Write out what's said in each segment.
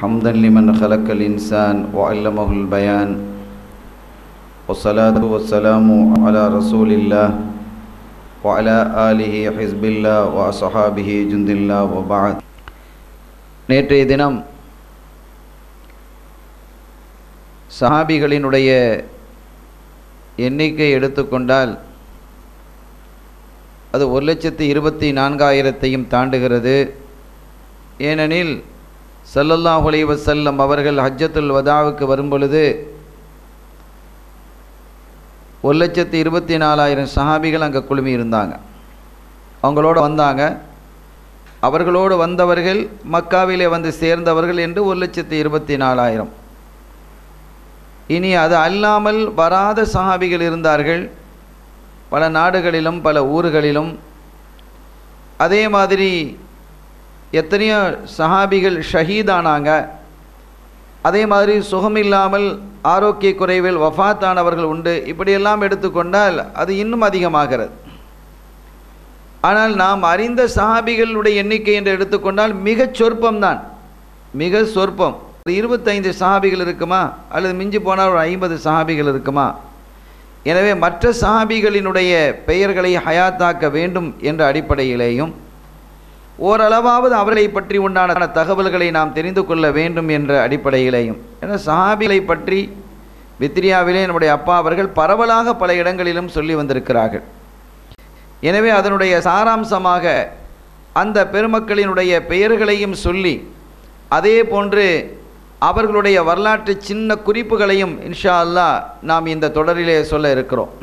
حمدا لمن خلق الإنسان وعلمه البيان والصلاة والسلام على رسول الله وعلى آله حزب الله وأصحابه جند الله وبعد நேற்றைய தினம் சஹாபிகளினுடைய எண்ணிக்கை எடுத்துக்கொண்டால் அது ஒரு லட்சத்தி இருபத்தி நான்காயிரத்தையும் தாண்டுகிறது ஏனெனில் சல்லல்லாஹு அலைஹி வஸல்லம் அவர்கள் ஹஜ்ஜத்துல் வதாவுக்கு வரும்பொழுது ஒரு லட்சத்தி இருபத்தி நாலாயிரம் சஹாபிகள் அங்கே குழுமி இருந்தாங்க அவங்களோட வந்தாங்க அவர்களோடு வந்தவர்கள் மக்காவிலே வந்து சேர்ந்தவர்கள் என்று ஒரு லட்சத்தி இருபத்தி நாலாயிரம் இனி அது அல்லாமல் வராத சஹாபிகள் இருந்தார்கள் பல நாடுகளிலும் பல ஊர்களிலும் அதே மாதிரி எத்தனையோ சஹாபிகள் ஷஹீதானாங்க அதே மாதிரி சுகமில்லாமல் ஆரோக்கிய குறைவில் வஃபாத்தானவர்கள் உண்டு இப்படியெல்லாம் எடுத்துக்கொண்டால் அது இன்னும் அதிகமாகிறது ஆனால் நாம் அறிந்த சஹாபிகளுடைய எண்ணிக்கை என்று எடுத்துக்கொண்டால் மிகச் சொற்பம்தான் மிக சொற்பம் ஒரு இருபத்தைந்து சஹாபிகள் இருக்குமா அல்லது மிஞ்சி போனால் ஒரு ஐம்பது சஹாபிகள் இருக்குமா எனவே மற்ற சஹாபிகளினுடைய பெயர்களை ஹயாத்தாக்க வேண்டும் என்ற அடிப்படையிலேயும் ஓரளவாவது அவர்களை பற்றி உண்டான தகவல்களை நாம் தெரிந்து கொள்ள வேண்டும் என்ற அடிப்படையிலேயும் ஏன்னா சஹாபிகளை பற்றி வித்ரியாவிலே நம்முடைய அப்பா அவர்கள் பரவலாக பல இடங்களிலும் சொல்லி வந்திருக்கிறார்கள் எனவே அதனுடைய சாராம்சமாக அந்த பெருமக்களினுடைய பெயர்களையும் சொல்லி அதே போன்று அவர்களுடைய வரலாற்று சின்ன குறிப்புகளையும் இன்ஷா அல்லா நாம் இந்த தொடரிலே சொல்ல இருக்கிறோம்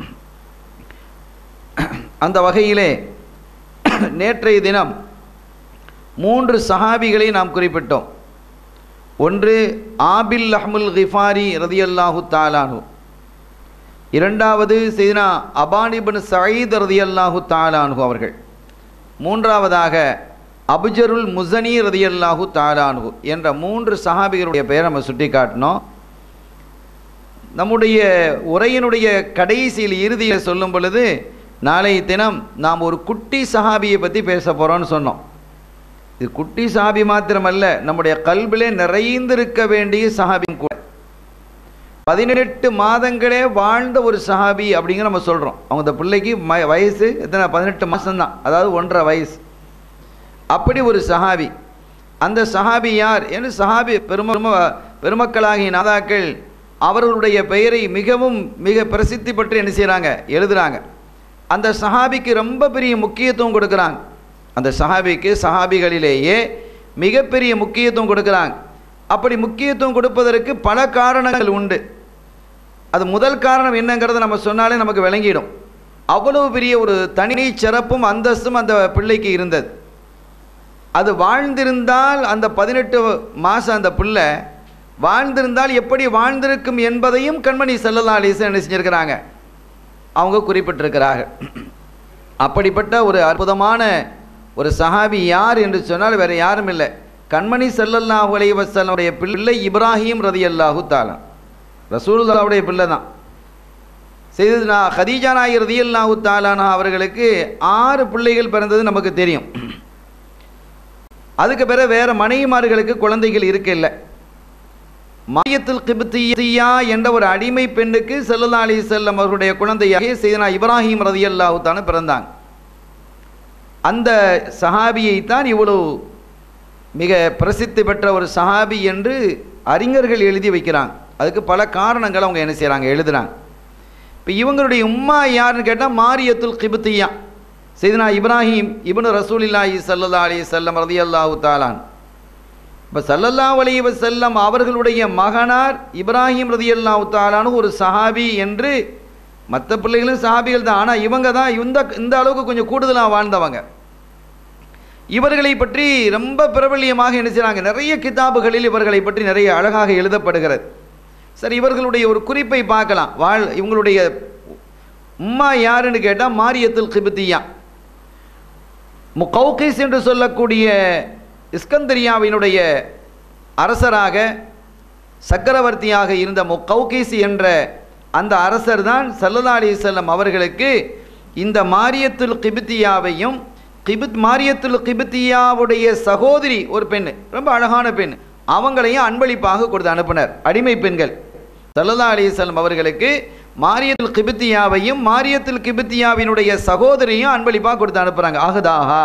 அந்த வகையிலே நேற்றைய தினம் மூன்று சஹாபிகளை நாம் குறிப்பிட்டோம் ஒன்று ஆபில் அஹ்முல் கிஃபாரி ரதியல்லாஹு தாலானு இரண்டாவது செய்தினா அபானிபின் சயீத் ரதியல்லாஹு தாலானு அவர்கள் மூன்றாவதாக அபுஜருல் முசனி ரதியல்லாஹு தாலானு என்ற மூன்று சஹாபிகளுடைய பெயரை நம்ம சுட்டி காட்டினோம் நம்முடைய உரையினுடைய கடைசியில் இறுதியில் சொல்லும் பொழுது நாளைய தினம் நாம் ஒரு குட்டி சஹாபியை பற்றி பேச போகிறோம்னு சொன்னோம் இது குட்டி சஹாபி மாத்திரமல்ல நம்முடைய கல்விலே நிறைந்திருக்க வேண்டிய சஹாபியும் கூட பதினெட்டு மாதங்களே வாழ்ந்த ஒரு சஹாபி அப்படிங்கிற நம்ம சொல்கிறோம் அவங்க இந்த பிள்ளைக்கு ம வயசு எத்தனை பதினெட்டு மாதம்தான் அதாவது ஒன்றரை வயசு அப்படி ஒரு சஹாபி அந்த சஹாபி யார் என்று சஹாபி பெரும பெருமக்களாகிய நாதாக்கள் அவர்களுடைய பெயரை மிகவும் மிக பிரசித்தி பற்றி என்ன செய்கிறாங்க எழுதுகிறாங்க அந்த சஹாபிக்கு ரொம்ப பெரிய முக்கியத்துவம் கொடுக்குறாங்க அந்த சஹாபிக்கு சஹாபிகளிலேயே மிகப்பெரிய முக்கியத்துவம் கொடுக்குறாங்க அப்படி முக்கியத்துவம் கொடுப்பதற்கு பல காரணங்கள் உண்டு அது முதல் காரணம் என்னங்கிறத நம்ம சொன்னாலே நமக்கு விளங்கிடும் அவ்வளவு பெரிய ஒரு தனி சிறப்பும் அந்தஸ்தும் அந்த பிள்ளைக்கு இருந்தது அது வாழ்ந்திருந்தால் அந்த பதினெட்டு மாதம் அந்த பிள்ளை வாழ்ந்திருந்தால் எப்படி வாழ்ந்திருக்கும் என்பதையும் கண்மணி செல்லல்லா அலிசன் என்ன செஞ்சுருக்கிறாங்க அவங்க குறிப்பிட்டிருக்கிறார்கள் அப்படிப்பட்ட ஒரு அற்புதமான ஒரு சஹாபி யார் என்று சொன்னால் வேறு யாரும் இல்லை கண்மணி செல்லல்லாஹு அலைஹி வஸல்லுடைய பிள்ளை இப்ராஹிம் ரதி அல்லாஹு தாலன் ரசூலுல்லாவுடைய பிள்ளை தான் செய்ததுனா ஹதீஜா நாயி ரதி அல்லாஹு தாலானா அவர்களுக்கு ஆறு பிள்ளைகள் பிறந்தது நமக்கு தெரியும் அதுக்கு பிறகு வேறு மனைவிமார்களுக்கு குழந்தைகள் இருக்க இல்லை மாயத்தில் கிபித்தியா என்ற ஒரு அடிமை பெண்ணுக்கு செல்லல்லா அலி செல்லம் அவர்களுடைய குழந்தையாக செய்தனா இப்ராஹிம் ரதி அல்லாஹு தானே பிறந்தாங்க அந்த சஹாபியை தான் இவ்வளவு மிக பிரசித்தி பெற்ற ஒரு சஹாபி என்று அறிஞர்கள் எழுதி வைக்கிறாங்க அதுக்கு பல காரணங்கள் அவங்க என்ன செய்கிறாங்க எழுதுகிறாங்க இப்போ இவங்களுடைய உம்மா யாருன்னு கேட்டால் மாரியத்துல் கிபுத்தியா செய்தனா இப்ராஹிம் இப்னு ரசூலில்லாஹி சல்லல்லா அலி செல்லம் ரதி அல்லாஹு தாலான் இப்போ சல்லல்லா அலைஹி வஸல்லம் அவர்களுடைய மகனார் இப்ராஹிம் ரதி அல்லாஹு தாலானு ஒரு சஹாபி என்று மற்ற பிள்ளைகளும் சஹாபிகள் தான் ஆனால் இவங்க தான் இந்த இந்த அளவுக்கு கொஞ்சம் கூடுதலாக வாழ்ந்தவங்க இவர்களை பற்றி ரொம்ப பிரபல்யமாக என்ன செய்கிறாங்க நிறைய கிதாபுகளில் இவர்களை பற்றி நிறைய அழகாக எழுதப்படுகிறது சரி இவர்களுடைய ஒரு குறிப்பை பார்க்கலாம் வாழ் இவங்களுடைய உம்மா யாருன்னு கேட்டால் மாரியத்துல் கிபித்தியா முகௌகிஸ் என்று சொல்லக்கூடிய இஸ்கந்தரியாவினுடைய அரசராக சக்கரவர்த்தியாக இருந்த முகௌகிஸ் என்ற அந்த அரசர் தான் சல்லல்லா அலிசல்லம் அவர்களுக்கு இந்த மாரியத்துல் கிபித்தியாவையும் கிபித் மாரியத்துல் கிபித்தியாவுடைய சகோதரி ஒரு பெண் ரொம்ப அழகான பெண் அவங்களையும் அன்பளிப்பாக கொடுத்து அனுப்பினர் அடிமை பெண்கள் சல்லல்லா அலிசல்லம் அவர்களுக்கு மாரியத்துல் கிபித்தியாவையும் மாரியத்துல் கிபித்தியாவினுடைய சகோதரியும் அன்பளிப்பாக கொடுத்து அனுப்புகிறாங்க ஆகுதாஹா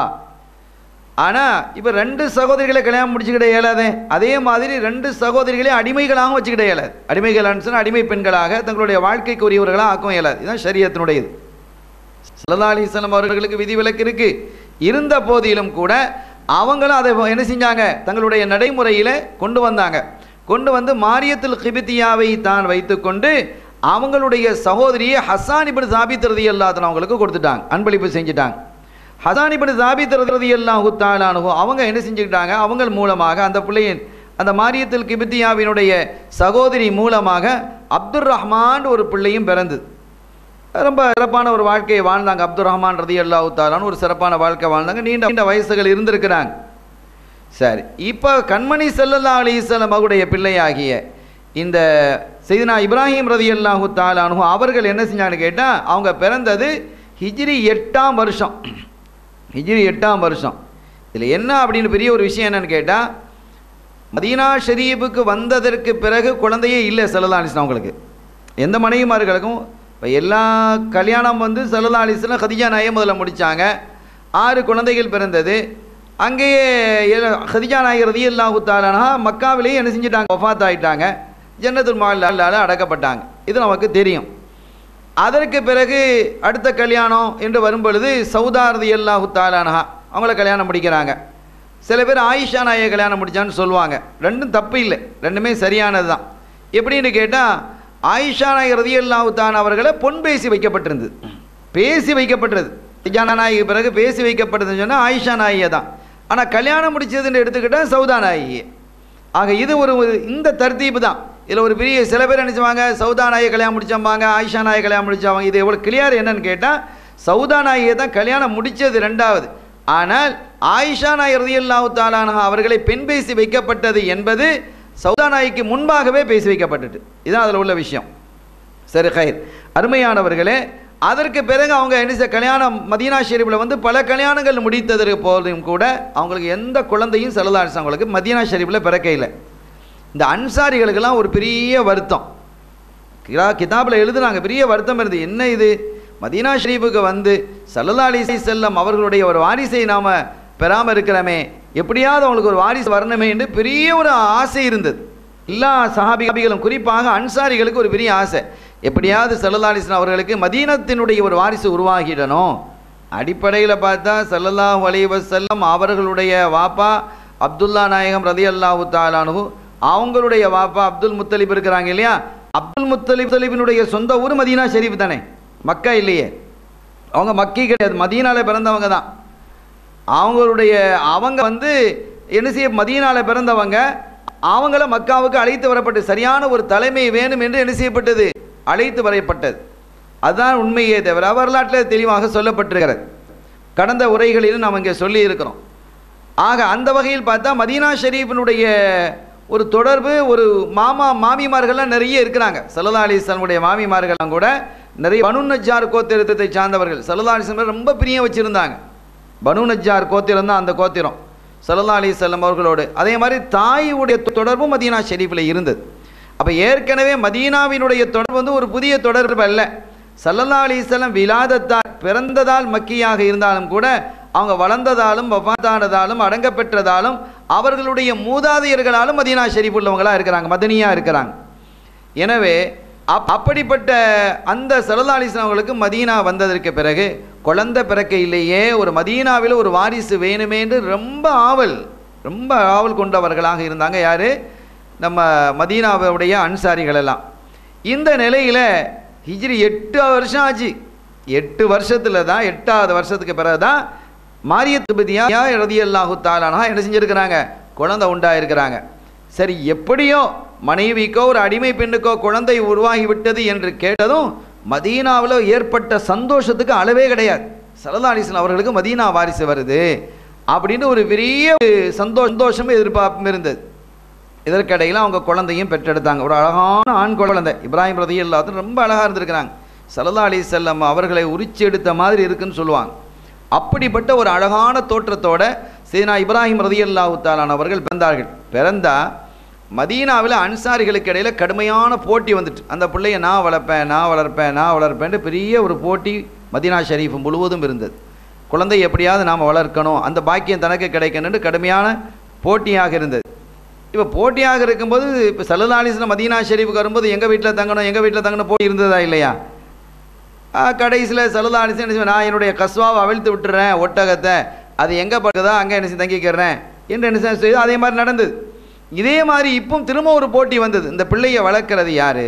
ஆனால் இப்போ ரெண்டு சகோதரிகளை கல்யாணம் முடிச்சுக்கிட இயலாதே அதே மாதிரி ரெண்டு சகோதரிகளை அடிமைகளாகவும் வச்சுக்கிட இயலாது அடிமைகளான்னு சொன்னால் அடிமை பெண்களாக தங்களுடைய வாழ்க்கைக்கு உரியவர்களாக ஆக்கவும் இயலாது இதுதான் சரியத்தினுடையது சல்லா அலிஸ்லாம் அவர்களுக்கு விதிவிலக்கு இருக்கு இருந்த போதிலும் கூட அவங்களும் அதை என்ன செஞ்சாங்க தங்களுடைய நடைமுறையில் கொண்டு வந்தாங்க கொண்டு வந்து மாரியத்துல் கிபித்தியாவை தான் வைத்துக்கொண்டு அவங்களுடைய சகோதரியை ஹசான் இப்படி சாபித் ரதி அல்லாத்தன் அவங்களுக்கு கொடுத்துட்டாங்க அன்பளிப்பு செஞ்சுட்டாங்க ஹசான் இப்படி சாபித் ரதி அல்லாஹு தாலானு அவங்க என்ன செஞ்சுக்கிட்டாங்க அவங்க மூலமாக அந்த பிள்ளையின் அந்த மாரியத்துல் கிபித்தியாவினுடைய சகோதரி மூலமாக அப்துர் ரஹ்மான் ஒரு பிள்ளையும் பிறந்தது ரொம்ப சிறப்பான ஒரு வாழ்க்கையை வாழ்ந்தாங்க அப்துல் ரஹ்மான் ரதி அல்லாஹு தாலான்னு ஒரு சிறப்பான வாழ்க்கை வாழ்ந்தாங்க நீண்ட நீண்ட வயசுகள் இருந்திருக்கிறாங்க சரி இப்போ கண்மணி செல்லல்லா அலிசல்லம் அவருடைய பிள்ளையாகிய இந்த செய்தினா இப்ராஹிம் ரதி அல்லாஹு தாலானு அவர்கள் என்ன செஞ்சாங்கன்னு கேட்டால் அவங்க பிறந்தது ஹிஜ்ரி எட்டாம் வருஷம் ஹிஜ்ரி எட்டாம் வருஷம் இதில் என்ன அப்படின்னு பெரிய ஒரு விஷயம் என்னன்னு கேட்டால் மதீனா ஷரீஃபுக்கு வந்ததற்கு பிறகு குழந்தையே இல்லை சல்லல்லா அலிஸ்லாம் அவங்களுக்கு எந்த மனைவிமார்களுக்கும் இப்போ எல்லா கல்யாணம் வந்து சல்லல்லா அலிஸ்லாம் ஹதிஜா நாயை முதல்ல முடித்தாங்க ஆறு குழந்தைகள் பிறந்தது அங்கேயே எ- ஹதிஜா நாயகர் ரதி அல்லாஹு தாலானா மக்காவிலேயே என்ன செஞ்சிட்டாங்க வஃபாத் ஆயிட்டாங்க ஜன்னத்துல் மாலால அடக்கப்பட்டாங்க இது நமக்கு தெரியும் அதற்கு பிறகு அடுத்த கல்யாணம் என்று வரும் பொழுது சவுதா ரதி அல்லாஹு தாலானா அவங்கள கல்யாணம் முடிக்கிறாங்க சில பேர் ஆயிஷா நாயை கல்யாணம் முடிச்சான்னு சொல்லுவாங்க ரெண்டும் தப்பு இல்லை ரெண்டுமே சரியானது தான் எப்படின்னு கேட்டால் ஆயிஷா நாயகர் ரதி அல்லாஹு தான் அவர்களை பொன் பேசி வைக்கப்பட்டிருந்தது பேசி வைக்கப்பட்டது திஜானா நாய்க்கு பிறகு பேசி வைக்கப்பட்டதுன்னு சொன்னால் ஆயிஷா நாயை தான் ஆனால் கல்யாணம் முடிச்சதுன்னு எடுத்துக்கிட்டால் சவுதா நாயகி ஆக இது ஒரு ஒரு இந்த தர்த்தீப்பு தான் இதில் ஒரு பெரிய சில பேர் நினச்சுவாங்க சவுதா நாயை கல்யாணம் முடிச்சம்பாங்க ஆயிஷா நாயை கல்யாணம் முடிச்சவங்க இது எவ்வளோ கிளியர் என்னன்னு கேட்டால் சவுதா நாயை தான் கல்யாணம் முடித்தது ரெண்டாவது ஆனால் ஆயிஷா நாய் ரதியல்லாஹு தாலானா அவர்களை பெண் பேசி வைக்கப்பட்டது என்பது சவுதா நாய்க்கு முன்பாகவே பேசி வைக்கப்பட்டது இதுதான் அதில் உள்ள விஷயம் சரி ஹைர் அருமையானவர்களே அதற்கு பிறகு அவங்க என்ன செய்ய கல்யாணம் மதீனா ஷெரீஃபில் வந்து பல கல்யாணங்கள் முடித்ததற்கு போதும் கூட அவங்களுக்கு எந்த குழந்தையும் செல்லதாச்சு அவங்களுக்கு மதீனா ஷெரீஃபில் பிறக்க இல்லை இந்த அன்சாரிகளுக்கெல்லாம் ஒரு பெரிய வருத்தம் கிரா கிதாபில் எழுதுனாங்க பெரிய வருத்தம் இருந்தது என்ன இது மதீனா ஷெரீஃபுக்கு வந்து சல்லல்லா அலிசை செல்லம் அவர்களுடைய ஒரு வாரிசை நாம் பெறாமல் இருக்கிறோமே எப்படியாவது அவங்களுக்கு ஒரு வாரிசு வரணுமே என்று பெரிய ஒரு ஆசை இருந்தது எல்லா சஹாபிகளும் குறிப்பாக அன்சாரிகளுக்கு ஒரு பெரிய ஆசை எப்படியாவது சல்லல்லா அலிஸ்லாம் அவர்களுக்கு மதீனத்தினுடைய ஒரு வாரிசு உருவாகிடணும் அடிப்படையில் பார்த்தா சல்லல்லாஹு அலைஹி வஸல்லம் அவர்களுடைய வாப்பா அப்துல்லா நாயகம் ரதி அல்லாஹு தாலானு அவங்களுடைய வாப்பா அப்துல் முத்தலிப் இருக்கிறாங்க இல்லையா அப்துல் முத்தலிப் முத்தலிபினுடைய சொந்த ஊர் மதீனா ஷெரீஃப் தானே மக்கா இல்லையே அவங்க மக்கி கிடையாது மதீனால பிறந்தவங்க தான் அவங்களுடைய அவங்க வந்து என்ன செய்ய மதீனால பிறந்தவங்க அவங்கள மக்காவுக்கு அழைத்து வரப்பட்டு சரியான ஒரு தலைமை வேணும் என்று என்ன செய்யப்பட்டது அழைத்து வரப்பட்டது அதுதான் உண்மையே தவிர வரலாற்றில் தெளிவாக சொல்லப்பட்டிருக்கிறது கடந்த உரைகளிலும் நாம் இங்கே சொல்லி இருக்கிறோம் ஆக அந்த வகையில் பார்த்தா மதீனா ஷெரீஃபினுடைய ஒரு தொடர்பு ஒரு மாமா மாமிமார்கள்லாம் நிறைய இருக்கிறாங்க சல்லா அலிஸ்லாமுடைய மாமிமார்கள்லாம் கூட நிறைய பனு நஜ்ஜார் கோத்திரத்தை சார்ந்தவர்கள் சல்லா அலிஸ்லாம் ரொம்ப பிரியம் வச்சுருந்தாங்க பனு நஜ்ஜார் கோத்திரம் தான் அந்த கோத்திரம் சல்லா அலிஸ்லாம் அவர்களோடு அதே மாதிரி தாயுடைய தொடர்பும் மதீனா ஷெரீஃபில் இருந்தது அப்போ ஏற்கனவே மதீனாவினுடைய தொடர்பு வந்து ஒரு புதிய தொடர்பு அல்ல சல்லல்லா அலிஸ்லாம் விலாதத்தால் பிறந்ததால் மக்கியாக இருந்தாலும் கூட அவங்க வளர்ந்ததாலும் வஃபாத்தானதாலும் அடங்க பெற்றதாலும் அவர்களுடைய மூதாதையர்களாலும் மதீனா ஷெரீஃப் உள்ளவங்களாக இருக்கிறாங்க மதனியாக இருக்கிறாங்க எனவே அப் அப்படிப்பட்ட அந்த சல்லல்லா அலிஸ்லாம் அவர்களுக்கு மதீனா வந்ததற்கு பிறகு குழந்தை பிறக்கையிலேயே ஒரு மதீனாவில் ஒரு வாரிசு வேணுமே என்று ரொம்ப ஆவல் ரொம்ப ஆவல் கொண்டவர்களாக இருந்தாங்க யார் நம்ம மதீனாவுடைய அன்சாரிகள் எல்லாம் இந்த நிலையில் ஹிஜ்ரி எட்டு வருஷம் ஆச்சு எட்டு வருஷத்தில் தான் எட்டாவது வருஷத்துக்கு பிறகு தான் மாரியத்துபதியா ரதி அல்லாஹு தாலானா என்ன செஞ்சுருக்கிறாங்க குழந்தை உண்டாயிருக்கிறாங்க சரி எப்படியோ மனைவிக்கோ ஒரு அடிமை பெண்ணுக்கோ குழந்தை உருவாகி விட்டது என்று கேட்டதும் மதீனாவில் ஏற்பட்ட சந்தோஷத்துக்கு அளவே கிடையாது சரதா அலிஸ்லாம் அவர்களுக்கு மதீனா வாரிசு வருது அப்படின்னு ஒரு பெரிய சந்தோஷ சந்தோஷமும் எதிர்பார்ப்பும் இருந்தது இதற்கிடையில் அவங்க குழந்தையும் பெற்றெடுத்தாங்க ஒரு அழகான ஆண் குழந்தை இப்ராஹிம் ரதி எல்லாத்தும் ரொம்ப அழகாக இருந்திருக்கிறாங்க சல்லா அலி செல்லம் அவர்களை உரிச்சு எடுத்த மாதிரி இருக்குன்னு சொல்லுவாங்க அப்படிப்பட்ட ஒரு அழகான தோற்றத்தோட சீனா இப்ராஹிம் ரதி அல்லாஹு தாலான் அவர்கள் பிறந்தார்கள் பிறந்தா மதீனாவில் அன்சாரிகளுக்கு இடையில கடுமையான போட்டி வந்துட்டு அந்த பிள்ளைய நான் வளர்ப்பேன் நான் வளர்ப்பேன் நான் வளர்ப்பேன்ட்டு பெரிய ஒரு போட்டி மதீனா ஷரீஃப் முழுவதும் இருந்தது குழந்தை எப்படியாவது நாம் வளர்க்கணும் அந்த பாக்கியம் தனக்கு கிடைக்கணும்னு கடுமையான போட்டியாக இருந்தது இப்போ போட்டியாக இருக்கும்போது இப்போ சல்லல்லாலிஸ்லாம் மதீனா ஷெரீஃபுக்கு வரும்போது எங்கள் வீட்டில் தங்கணும் எங்கள் வீட்டில் தங்கணும் போட்டி இருந்ததா இல்லையா கடைசியில் சல்லல்லாலிஸ் என்ன செய்வேன், நான் என்னுடைய கஸ்வாவை அவிழ்த்து விட்டுறேன் ஒட்டகத்தை அது எங்கே படுக்குதோ அங்கே என்ன செய்ய தங்கிக்கிறேன் என்று என்ன செய்ய செய்து அதே மாதிரி நடந்தது இதே மாதிரி இப்பவும் திரும்ப ஒரு போட்டி வந்தது இந்த பிள்ளையை வளர்க்கிறது யாரு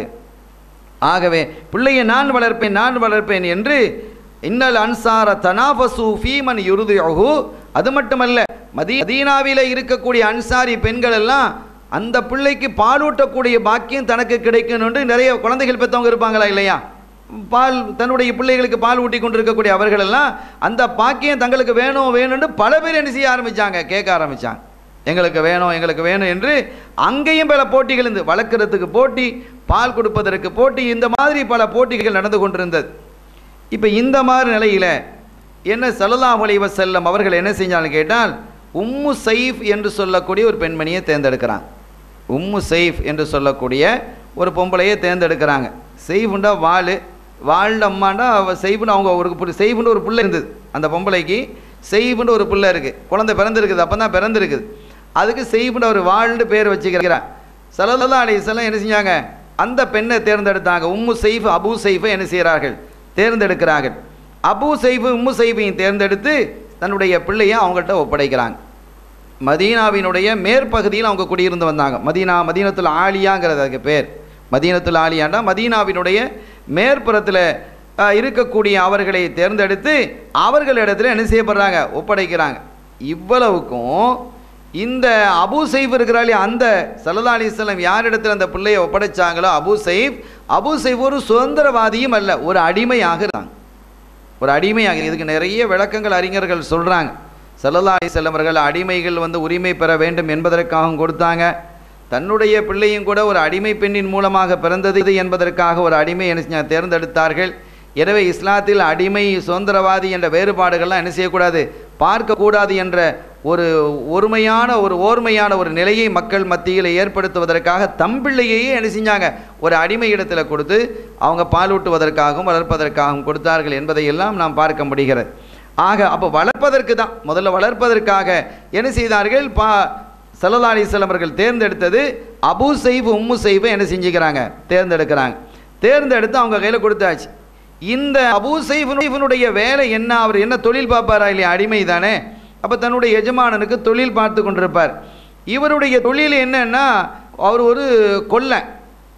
ஆகவே பிள்ளையை நான் வளர்ப்பேன் நான் வளர்ப்பேன் என்று இன்னல் அன்சார தனாபசு ஃபீமன் யுருதியகு அது மட்டுமல்ல மதி மதீனாவில இருக்கக்கூடிய அன்சாரி பெண்கள் எல்லாம் அந்த பிள்ளைக்கு பாலூட்டக்கூடிய பாக்கியம் தனக்கு கிடைக்கணும்னு நிறைய குழந்தைகள் பெற்றவங்க இருப்பாங்களா இல்லையா பால் தன்னுடைய பிள்ளைகளுக்கு பால் ஊட்டி கொண்டிருக்கக்கூடிய அவர்கள் எல்லாம் அந்த பாக்கியம் தங்களுக்கு வேணும் வேணும்னு பல பேர் என்ன செய்ய ஆரம்பிச்சாங்க கேட்க ஆரம்பிச்சாங்க எங்களுக்கு வேணும் எங்களுக்கு வேணும் என்று அங்கேயும் பல போட்டிகள் இருந்து வளர்க்குறதுக்கு போட்டி பால் கொடுப்பதற்கு போட்டி இந்த மாதிரி பல போட்டிகள் நடந்து கொண்டிருந்தது இப்போ இந்த மாதிரி நிலையில் என்ன சல்லல்லாஹு அலைஹி வஸல்லம் அவர்கள் என்ன செஞ்சாலும் கேட்டால் உம்மு சைஃப் என்று சொல்லக்கூடிய ஒரு பெண்மணியை தேர்ந்தெடுக்கிறாங்க உம்மு சைஃப் என்று சொல்லக்கூடிய ஒரு பொம்பளையை தேர்ந்தெடுக்கிறாங்க செய்ஃபுண்டா வாள் வாழ் அம்மாண்டா அவ செய்ஃபுன்னு அவங்க ஒரு புள்ள- செய்ஃபுன்னு ஒரு பிள்ளை இருந்தது அந்த பொம்பளைக்கு செய்ஃபுன்னு ஒரு பிள்ளை இருக்குது குழந்தை பிறந்திருக்குது அப்போ தான் பிறந்திருக்குது அதுக்கு செய்ஃபுன்னு ஒரு வாழ்ந்து பேர் வச்சுக்கிறான் சல்லல்லா அலிஸ்லாம் என்ன செஞ்சாங்க அந்த பெண்ணை தேர்ந்தெடுத்தாங்க உம்மு சைஃப் அபு சைஃபை என்ன செய்கிறார்கள் தேர்ந்தெடுக்கிறார்கள் அபு சைஃபு உம்மு சைஃபையும் தேர்ந்தெடுத்து தன்னுடைய பிள்ளையை அவங்கள்ட்ட ஒப்படைக்கிறாங்க மதீனாவினுடைய மேற்பகுதியில் அவங்க குடியிருந்து வந்தாங்க மதீனா மதீனத்துல் ஆலியாங்கிறது அதுக்கு பேர் மதீனத்துல் ஆலியாண்டா மதீனாவினுடைய மேற்புறத்தில் அஹ், இருக்கக்கூடிய அவர்களை தேர்ந்தெடுத்து அவர்களிடத்துல என்ன செய்யப்படுறாங்க ஒப்படைக்கிறாங்க இவ்வளவுக்கும் இந்த அபு சைஃப் இருக்கிறாளே அந்த சல்லா அலிஸ்லாம் யாரிடத்தில் அந்த பிள்ளையை ஒப்படைச்சாங்களோ அபு சைஃப் அபு சைஃப் ஒரு சுதந்திரவாதியும் அல்ல ஒரு அடிமையாக இருந்தாங்க ஒரு அடிமையாக இதுக்கு நிறைய விளக்கங்கள் அறிஞர்கள் சொல்கிறாங்க சல்லல்லா செல்லவர்கள் அடிமைகள் வந்து உரிமை பெற வேண்டும் என்பதற்காகவும் கொடுத்தாங்க தன்னுடைய பிள்ளையும் கூட ஒரு அடிமை பெண்ணின் மூலமாக பிறந்தது இது என்பதற்காக ஒரு அடிமை என்ன செஞ்சாங்க? தேர்ந்தெடுத்தார்கள் எனவே இஸ்லாத்தில் அடிமை சுதந்திரவாதி என்ற வேறுபாடுகள்லாம் என்ன செய்யக்கூடாது பார்க்கக்கூடாது என்ற ஒரு ஒருமையான ஒரு ஓர்மையான ஒரு நிலையை மக்கள் மத்தியில் ஏற்படுத்துவதற்காக தம்பிள்ளையையே என்ன செஞ்சாங்க ஒரு அடிமை இடத்துல கொடுத்து அவங்க பாலூட்டுவதற்காகவும் வளர்ப்பதற்காகவும் கொடுத்தார்கள் என்பதையெல்லாம் நாம் பார்க்க முடிகிறது ஆக அப்போ வளர்ப்பதற்கு தான் முதல்ல வளர்ப்பதற்காக என்ன செய்தார்கள் பா சல்லல்லா அலிஸ்லாம் அவர்கள் தேர்ந்தெடுத்தது அபு செய்வு உம்மு செய்வை என்ன செஞ்சுக்கிறாங்க தேர்ந்தெடுக்கிறாங்க தேர்ந்தெடுத்து அவங்க கையில் கொடுத்தாச்சு இந்த அபு செய்வனுடைய வேலை என்ன அவர் என்ன தொழில் பார்ப்பாரா இல்லையா அடிமை தானே அப்போ தன்னுடைய எஜமானனுக்கு தொழில் பார்த்து கொண்டிருப்பார் இவருடைய தொழில் என்னன்னா அவர் ஒரு கொல்லன்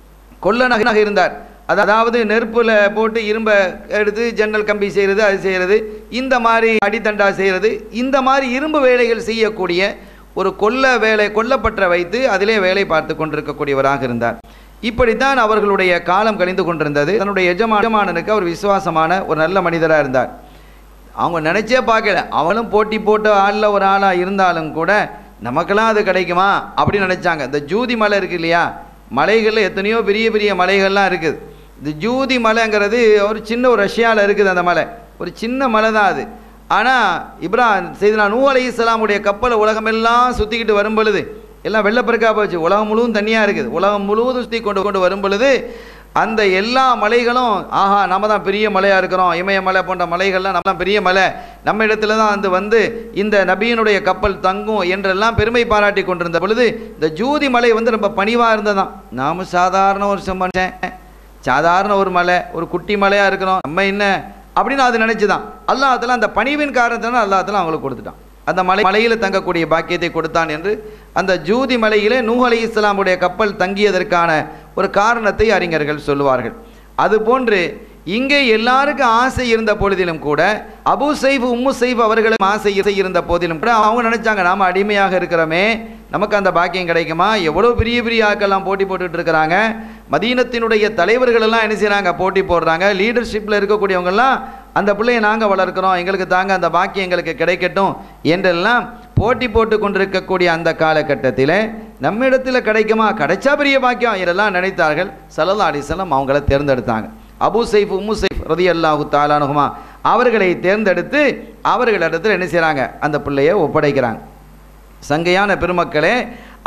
கொல்லனாக இருந்தார் அது- அதாவது நெருப்பில் போட்டு இரும்பை எடுத்து ஜன்னல் கம்பி செய்கிறது அது செய்கிறது இந்த மாதிரி அடித்தண்டா செய்கிறது இந்த மாதிரி இரும்பு வேலைகள் செய்யக்கூடிய ஒரு கொல்ல வேலை கொல்லப்பற்ற வைத்து அதிலே வேலை பார்த்து கொண்டிருக்கக்கூடியவராக இருந்தார் இப்படித்தான் அவர்களுடைய காலம் கழிந்து கொண்டிருந்தது தன்னுடைய எஜமா எஜமானனுக்கு அவர் விசுவாசமான ஒரு நல்ல மனிதராக இருந்தார் அவங்க நினைச்சே பார்க்கல அவனும் போட்டி போட்ட ஆளில் ஒரு ஆளாக இருந்தாலும் கூட நமக்கெல்லாம் அது கிடைக்குமா அப்படின்னு நினைச்சாங்க இந்த ஜூதி மலை இருக்கு இல்லையா மலைகளில் எத்தனையோ பெரிய பெரிய மலைகள்லாம் இருக்குது இந்த ஜூதி மலைங்கிறது ஒரு சின்ன ஒரு ரஷ்யாவில் இருக்குது அந்த மலை ஒரு சின்ன மலை தான் அது ஆனால் இப்ரா செய்தனா நூ அலி இஸ்லாமுடைய கப்பலை உலகமெல்லாம் சுற்றிக்கிட்டு வரும் பொழுது எல்லாம் வெள்ளப்பெருக்கா போச்சு உலகம் முழுவதும் தனியாக இருக்குது உலகம் முழுவதும் சுற்றி கொண்டு கொண்டு வரும் பொழுது அந்த எல்லா மலைகளும் ஆஹா நம்ம தான் பெரிய மலையாக இருக்கிறோம் இமயமலை போன்ற மலைகள்லாம் நம்ம தான் பெரிய மலை நம்ம இடத்துல தான் வந்து வந்து இந்த நபியினுடைய கப்பல் தங்கும் என்றெல்லாம் பெருமை பாராட்டி கொண்டிருந்த பொழுது இந்த ஜூதி மலை வந்து ரொம்ப பணிவாக இருந்ததாம் நாம சாதாரண ஒரு ச- மனுஷன் சாதாரண ஒரு மலை ஒரு குட்டி மலையாக இருக்கிறோம் நம்ம என்ன அப்படின்னு அது நினைச்சுதான் அல்லாஹ் அந்த பணிவின் காரணத்தினால அல்லாஹ் அவங்களுக்கு கொடுத்துட்டான் அந்த மலை மலையில் தங்கக்கூடிய பாக்கியத்தை கொடுத்தான் என்று அந்த ஜூதி மலையிலே நூஹ் அலி இஸ்லாமுடைய கப்பல் தங்கியதற்கான ஒரு காரணத்தை அறிஞர்கள் சொல்லுவார்கள் அதுபோன்று இங்கே எல்லாருக்கும் ஆசை இருந்த பொழுதிலும் கூட அபு சைஃப் உம்மு சைஃப் அவர்களும் ஆசை இருந்த போதிலும் கூட அவங்க நினைச்சாங்க நாம அடிமையாக இருக்கிறோமே நமக்கு அந்த பாக்கியம் கிடைக்குமா எவ்வளோ பெரிய பெரிய ஆட்கள்லாம் போட்டி போட்டுட்டு இருக்கிறாங்க மதீனத்தினுடைய தலைவர்கள் எல்லாம் என்ன செய்றாங்க போட்டி போடுறாங்க லீடர்ஷிப்பில் இருக்கக்கூடியவங்கெல்லாம் அந்த பிள்ளையை நாங்கள் வளர்க்குறோம் எங்களுக்கு தாங்க அந்த பாக்கியம் எங்களுக்கு கிடைக்கட்டும் என்றெல்லாம் போட்டி போட்டு கொண்டிருக்கக்கூடிய அந்த காலகட்டத்தில் நம்ம இடத்துல கிடைக்குமா கிடைச்சா பெரிய பாக்கியம் இதெல்லாம் நினைத்தார்கள் சல்லல்லா அலிசல்லாம் அவங்கள தேர்ந்தெடுத்தாங்க அபு சைஃப் உம்மு சைஃப் ரதி அல்லாஹு தாலானுகுமா அவர்களை தேர்ந்தெடுத்து அவர்களிடத்தில் என்ன செய்கிறாங்க அந்த பிள்ளையை ஒப்படைக்கிறாங்க சங்கையான பெருமக்களே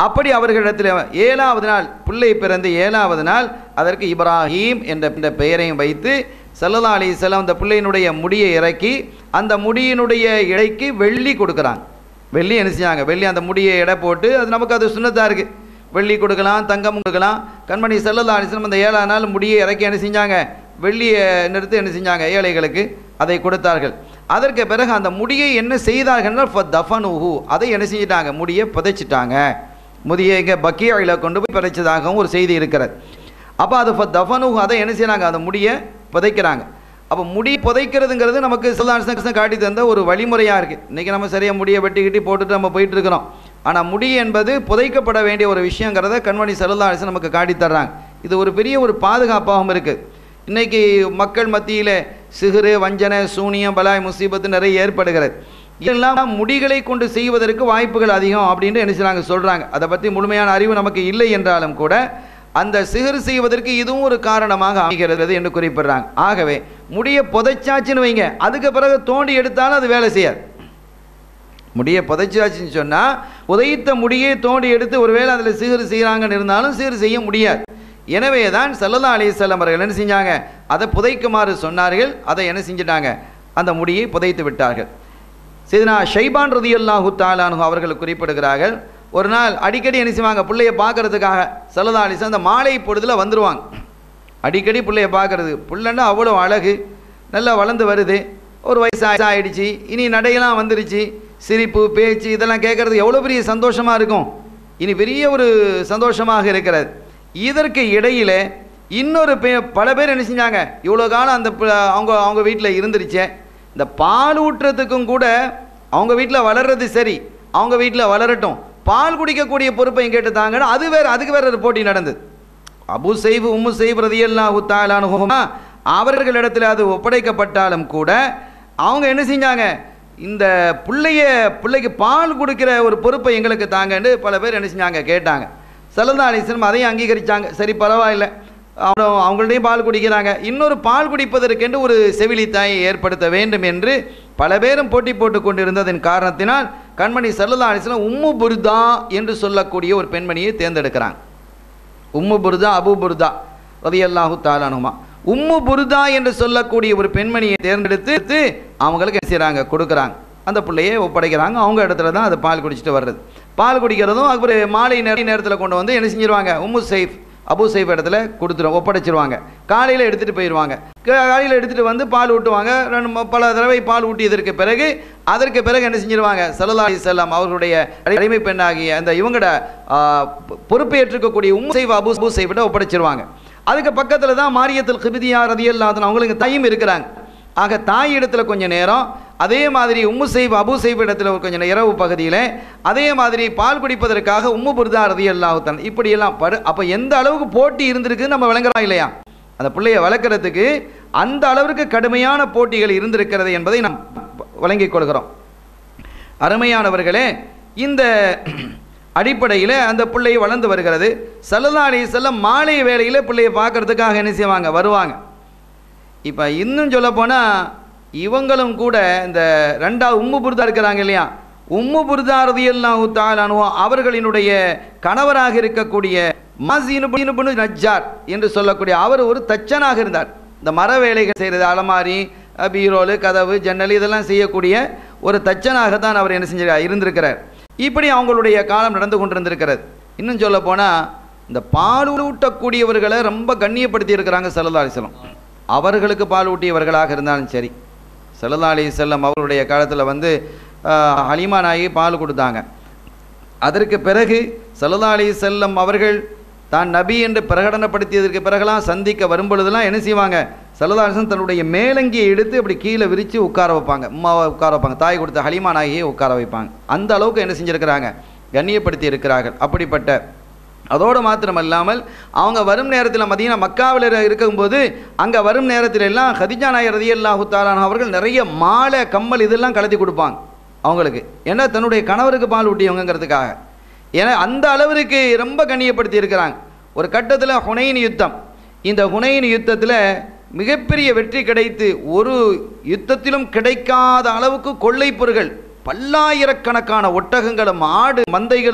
அப்படி அவர்களிடத்தில் ஏழாவது நாள் பிள்ளை பிறந்து ஏழாவது நாள் அதற்கு இப்ராஹீம் என்ற இந்த பெயரையும் வைத்து சல்லல்லா அலிஸ்லாம் அந்த பிள்ளையினுடைய முடியை இறக்கி அந்த முடியினுடைய இடைக்கு வெள்ளி கொடுக்குறாங்க வெள்ளி என்ன செஞ்சாங்க வெள்ளி அந்த முடியை எடை போட்டு அது நமக்கு அது சுண்ணத்தாக இருக்குது வெள்ளி கொடுக்கலாம் தங்கம் கொடுக்கலாம் கண்மணி செல்லல்லா அலிஸ்லம் அந்த ஏழாம் நாள் முடியை இறக்கி என்ன செஞ்சாங்க வெள்ளியை நிறுத்தி என்ன செஞ்சாங்க ஏழைகளுக்கு அதை கொடுத்தார்கள் அதற்கு பிறகு அந்த முடியை என்ன செய்தார்கள் தஃபனுஹு அதை என்ன செஞ்சிட்டாங்க முடியை புதைச்சிட்டாங்க முதிய இங்கே பக்கியாவில் கொண்டு போய் புதைச்சதாகவும் ஒரு செய்தி இருக்கிறது அப்போ அது தஃபனுஹு அதை என்ன செய்யறாங்க அந்த முடியை புதைக்கிறாங்க அப்போ முடி புதைக்கிறதுங்கிறது நமக்கு சிலாசம் காட்டி தந்த ஒரு வழிமுறையாக இருக்குது இன்றைக்கி நம்ம சரியாக முடியை வெட்டி கிட்டி போட்டுட்டு நம்ம போயிட்டு இருக்கிறோம் ஆனால் முடி என்பது புதைக்கப்பட வேண்டிய ஒரு விஷயங்கிறத கண்மணி செல்லதாசன் நமக்கு காட்டி தர்றாங்க இது ஒரு பெரிய ஒரு பாதுகாப்பாகவும் இருக்குது இன்றைக்கி மக்கள் மத்தியில் சிகுறு வஞ்சனை சூனியம் பலாய் முசீபத்து நிறைய ஏற்படுகிறது இதெல்லாம் முடிகளை கொண்டு செய்வதற்கு வாய்ப்புகள் அதிகம் அப்படின்ட்டு என்ன செய்றாங்க சொல்கிறாங்க அதை பற்றி முழுமையான அறிவு நமக்கு இல்லை என்றாலும் கூட அந்த சிகர் செய்வதற்கு இதுவும் ஒரு காரணமாக அமைகிறது என்று குறிப்பிடுறாங்க ஆகவே முடிய புதைச்சாச்சுன்னு வைங்க அதுக்கு பிறகு தோண்டி எடுத்தாலும் அது வேலை செய்யாது முடிய புதைச்சாச்சுன்னு சொன்னால் புதைத்த முடியை தோண்டி எடுத்து ஒருவேளை அதில் சிகர் செய்கிறாங்கன்னு இருந்தாலும் சிகர் செய்ய முடியாது எனவே தான் சல்லல்லா அலிசல்லாம் அவர்கள் என்ன செஞ்சாங்க அதை புதைக்குமாறு சொன்னார்கள் அதை என்ன செஞ்சிட்டாங்க அந்த முடியை புதைத்து விட்டார்கள் சரினா ஷைபான் ரதியல்லாஹு தாலானு அவர்கள் குறிப்பிடுகிறார்கள் ஒரு நாள் அடிக்கடி என்ன செய்வாங்க பிள்ளைய பார்க்கறதுக்காக சல்லல்லா அலிசன் அந்த மாலை பொழுதுல வந்துருவாங்க அடிக்கடி பிள்ளைய பார்க்கறது பிள்ளைன்னா அவ்வளோ அழகு நல்லா வளர்ந்து வருது ஒரு வயசு ஆ- ஆயிடுச்சு இனி நடையெல்லாம் வந்துருச்சு சிரிப்பு பேச்சு இதெல்லாம் கேட்கறது எவ்வளோ பெரிய சந்தோஷமாக இருக்கும் இனி பெரிய ஒரு சந்தோஷமாக இருக்கிறது இதற்கு இடையில இன்னொரு பே பல பேர் என்ன செஞ்சாங்க இவ்வளோ காலம் அந்த பி- அவங்க அவங்க வீட்டில் இருந்துருச்சே இந்த பால் ஊட்டுறதுக்கும் கூட அவங்க வீட்டில் வளர்றது சரி அவங்க வீட்டில் வளரட்டும் பால் குடிக்கக்கூடிய பொறுப்பை கேட்டு தாங்கன்னா அது வேற அதுக்கு வேற ஒரு போட்டி நடந்தது அபு செய்வு உம்மு செய்வு ரதியல்லாஹு தாலானுஹுமா அவர்களிடத்தில் அது ஒப்படைக்கப்பட்டாலும் கூட அவங்க என்ன செஞ்சாங்க இந்த பிள்ளைய பிள்ளைக்கு பால் கொடுக்கிற ஒரு பொறுப்பை எங்களுக்கு தாங்கன்னு பல பேர் என்ன செஞ்சாங்க கேட்டாங்க சல்லல்லா அலிஸ்லம் அதையும் அங்கீகரிச்சாங்க சரி பரவாயில்லை அப்புறம் அவங்கள்டையும் பால் குடிக்கிறாங்க இன்னொரு பால் குடிப்பதற்கென்று ஒரு செவிலி தாயை ஏற்படுத்த வேண்டும் என்று பல பேரும் போட்டி போட்டு கொண்டிருந்ததன் காரணத்தினால் கண்மணி சல்லல்லா அலிஸ்லம் உம்மு புர்தா என்று சொல்லக்கூடிய ஒரு பெண்மணியை தேர்ந்தெடுக்கிறாங்க உம்மு புர்தா அபு புர்தா ரதியல்லாஹு தாலானுமா உம்மு புர்தா என்று சொல்லக்கூடிய ஒரு பெண்மணியை தேர்ந்தெடுத்து அவங்களுக்கு என்ன செய்கிறாங்க கொடுக்குறாங்க அந்த பிள்ளையை ஒப்படைக்கிறாங்க அவங்க இடத்துல தான் அது பால் குடிச்சிட்டு வர்றது பால் குடிக்கிறதும் அப்புறம் மாலை நேர நேரத்தில் கொண்டு வந்து என்ன செஞ்சிருவாங்க உம்மு சைஃப் அபு சைஃப் இடத்துல கொடுத்துரும் ஒப்படைச்சிருவாங்க காலையில் எடுத்துகிட்டு போயிடுவாங்க காலையில் எடுத்துகிட்டு வந்து பால் ஊட்டுவாங்க ரெண்டு ம- பல தடவை பால் ஊட்டியதற்கு பிறகு அதற்கு பிறகு என்ன செஞ்சிருவாங்க சல்லல்லா அலிசல்லாம் அவர்களுடைய அடிமை பெண்ணாகிய அந்த இவங்கட ஆ, பொ- பொறுப்பேற்றுக்கக்கூடிய உம்மு சைஃப் அபு அபு சைஃபிட்ட ஒப்படைச்சிருவாங்க அதுக்கு பக்கத்தில் தான் மாரியத்தில் கிபிதியா ரதியல்லாதன் அவங்களுக்கு தாயும் இருக்கிறாங்க ஆக தாய் இடத்துல கொஞ்சம் நேரம் அதே மாதிரி உம்மு செய்வ் அபு செய்வ் இடத்துல ஒரு கொஞ்சம் இரவு பகுதியில் அதே மாதிரி பால் குடிப்பதற்காக உம்மு புர்தா ரதி அல்லாஹுத்தன் இப்படியெல்லாம் படு அப்போ எந்த அளவுக்கு போட்டி இருந்திருக்குன்னு நம்ம விளங்குறோம் இல்லையா அந்த பிள்ளையை வளர்க்குறதுக்கு அந்த அளவிற்கு கடுமையான போட்டிகள் இருந்திருக்கிறது என்பதை நாம் வழங்கிக் கொள்கிறோம் அருமையானவர்களே இந்த அடிப்படையில் அந்த பிள்ளை வளர்ந்து வருகிறது சல்லல்லா அலி செல்லம் மாலை வேளையில் பிள்ளையை பார்க்கறதுக்காக என்ன செய்வாங்க வருவாங்க இப்போ இன்னும் சொல்லப்போனால் இவங்களும் கூட இந்த ரெண்டாவது உம்மு புர்தா இருக்கிறாங்க இல்லையா உம்மு புர்தா ரதியல்லாஹு தாலானுவோ அவர்களினுடைய கணவராக இருக்கக்கூடிய மாசினுபுனு நஜ்ஜார் என்று சொல்லக்கூடிய அவர் ஒரு தச்சனாக இருந்தார் இந்த மர வேலைகள் செய்கிறது அலமாரி அஹ், பீரோலு கதவு ஜன்னல் இதெல்லாம் செய்யக்கூடிய ஒரு தச்சனாகத்தான் அவர் என்ன செஞ்சிருக்கார் இருந்திருக்கிறார் இப்படி அவங்களுடைய காலம் நடந்து கொண்டிருந்திருக்கிறது இன்னும் சொல்ல போனால் இந்த பால் ஊட்டக்கூடியவர்களை ரொம்ப கண்ணியப்படுத்தி இருக்கிறாங்க சல்லல்லா அலிஸ்லம் அவர்களுக்கு பால் ஊட்டியவர்களாக இருந்தாலும் சரி சல்லல்லா அலி செல்லம் அவருடைய காலத்தில் வந்து ஆஹ், ஹலீமா நாயகி பால் கொடுத்தாங்க அதற்கு பிறகு சல்லல்லா அலி செல்லம் அவர்கள் தான் நபி என்று பிரகடனப்படுத்தியதற்கு பிறகெல்லாம் சந்திக்க வரும்பொழுதெல்லாம் என்ன செய்வாங்க சல்லல்லா அலிஸ்லம் தன்னுடைய மேலங்கியை எடுத்து இப்படி கீழே விரித்து உட்கார வைப்பாங்க அம்மாவை உட்கார வைப்பாங்க தாய் கொடுத்த ஹலிமா நாயகியை உட்கார வைப்பாங்க அந்த அளவுக்கு என்ன செஞ்சிருக்கிறாங்க கண்ணியப்படுத்தி இருக்கிறார்கள் அப்படிப்பட்ட அதோடு மாத்திரமல்லாமல் அவங்க வரும் நேரத்தில் மதீனா மக்காவில் இரு- இருக்கும்போது அங்கே வரும் நேரத்தில் எல்லாம் ஹதிஜா நாயர் ரதி அல்லாஹு தாலான் அவர்கள் நிறைய மாலை கம்மல் இதெல்லாம் கலத்தி கொடுப்பாங்க அவங்களுக்கு ஏன்னா தன்னுடைய கணவருக்கு பால் ஊட்டியவங்கிறதுக்காக ஏன்னா அந்த அளவிற்கு ரொம்ப கண்ணியப்படுத்தி இருக்கிறாங்க ஒரு கட்டத்தில் ஹுனைன் யுத்தம் இந்த ஹுனைன் யுத்தத்தில் மிகப்பெரிய வெற்றி கிடைத்து ஒரு யுத்தத்திலும் கிடைக்காத அளவுக்கு கொள்ளைப் பொருள்கள் பல்லாயிரக்கணக்கான ஒட்டகங்களும் ஆடு மந்தைகளும்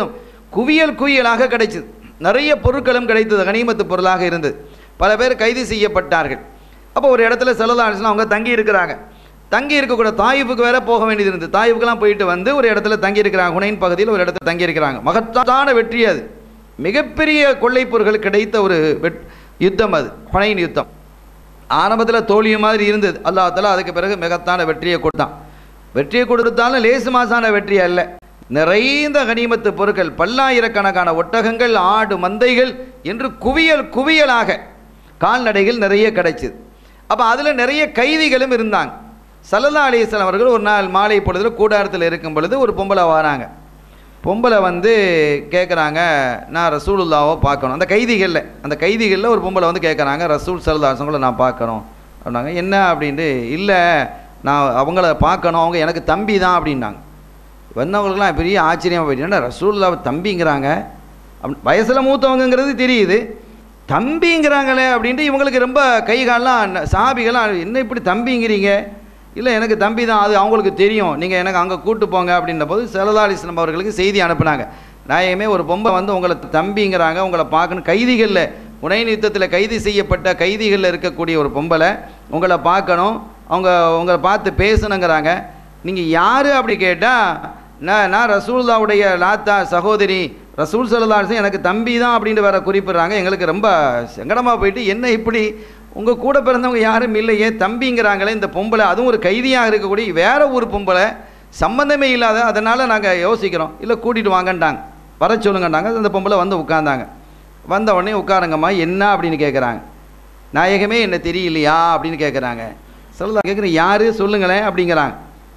குவியல் குவியலாக கிடைச்சது நிறைய பொருட்களும் கிடைத்தது கனிமத்து பொருளாக இருந்தது பல பேர் கைது செய்யப்பட்டார்கள் அப்போ ஒரு இடத்துல செல்லதாச்சுன்னா அவங்க தங்கி இருக்கிறாங்க தங்கி இருக்கக்கூட தாயிஃபுக்கு வேற போக வேண்டியது இருந்தது தாயிஃபுக்கெல்லாம் போயிட்டு வந்து ஒரு இடத்துல தங்கி இருக்கிறாங்க ஹுனைன் பகுதியில் ஒரு இடத்துல தங்கி இருக்கிறாங்க மகத்தான வெற்றி அது மிகப்பெரிய கொள்ளைப் பொருட்கள் கிடைத்த ஒரு வெட் யுத்தம் அது ஹுனைன் யுத்தம் ஆரம்பத்தில் தோல்வி மாதிரி இருந்தது அல்லாஹ் தஆலா அதுக்கு பிறகு மிகத்தான வெற்றியை கொடுத்தான் வெற்றியை கொடுத்தாலும் லேசு மாசான வெற்றி அல்ல நிறைந்த கனிமத்து பொருட்கள் பல்லாயிரக்கணக்கான ஒட்டகங்கள் ஆடு மந்தைகள் என்று குவியல் குவியலாக கால்நடைகள் நிறைய கிடைச்சிது அப்போ அதில் நிறைய கைதிகளும் இருந்தாங்க சல்லல்லா அலிஸ்லாம் அவர்கள் ஒரு நாள் மாலை பொழுதுல கூடாரத்தில் இருக்கும் பொழுது ஒரு பொம்பளை வராங்க பொம்பளை வந்து கேட்குறாங்க நான் ரசூலுல்லாவை பார்க்கணும் அந்த கைதிகளில் அந்த கைதிகளில் ஒரு பொம்பளை வந்து கேட்குறாங்க ரசூல் சரதாசங்களை நான் பார்க்கணும் அப்படின்னாங்க என்ன அப்படின்ட்டு இல்லை நான் அவங்கள பார்க்கணும் அவங்க எனக்கு தம்பி தான் அப்படின்னாங்க வந்தவங்களுக்குலாம் பெரிய ஆச்சரியமாக போயிட்டு ஏன்டா ரசூல்லாவை தம்பிங்கிறாங்க அப்படி வயசில் மூத்தவங்கங்கிறது தெரியுது தம்பிங்கிறாங்களே அப்படின்ட்டு இவங்களுக்கு ரொம்ப கை கால்லாம் சாபிகள்லாம் என்ன இப்படி தம்பிங்கிறீங்க இல்லை எனக்கு தம்பி தான் அது அவங்களுக்கு தெரியும் நீங்கள் எனக்கு அங்கே கூட்டு போங்க அப்படின்ற போது செலதாலிஸ்லம் அவர்களுக்கு செய்தி அனுப்புனாங்க நாயகமே ஒரு பொம்பை வந்து உங்களை தம்பிங்கிறாங்க உங்களை பார்க்கணும் கைதிகளில் உணையின் யுத்தத்தில் கைது செய்யப்பட்ட கைதிகளில் இருக்கக்கூடிய ஒரு பொம்பளை உங்களை பார்க்கணும் அவங்க உங்களை பார்த்து பேசணுங்கிறாங்க நீங்கள் யார் அப்படி கேட்டால் நான் நான் ரசூல்லாவுடைய லாத்தா சகோதரி ரசூல் சல்லாசன் எனக்கு தம்பி தான் அப்படின்ட்டு வேற குறிப்பிடுறாங்க எங்களுக்கு ரொம்ப சங்கடமாக போயிட்டு என்ன இப்படி உங்கள் கூட பிறந்தவங்க யாரும் இல்லையே தம்பிங்கிறாங்களே இந்த பொம்பளை அதுவும் ஒரு கைதியாக இருக்கக்கூடிய வேற ஒரு பொம்பளை சம்மந்தமே இல்லாத அதனால் நாங்கள் யோசிக்கிறோம் இல்லை கூட்டிகிட்டு வாங்கன்ட்டாங்க வர சொல்லுங்கன்றாங்க அந்த பொம்பளை வந்து உட்காந்தாங்க வந்த உடனே உட்காருங்கம்மா என்ன அப்படின்னு கேட்குறாங்க நாயகமே என்ன தெரியலையா அப்படின்னு கேட்குறாங்க சொல்லலாம் கேட்குறேன் யார் சொல்லுங்களேன் அப்படிங்கிறாங்க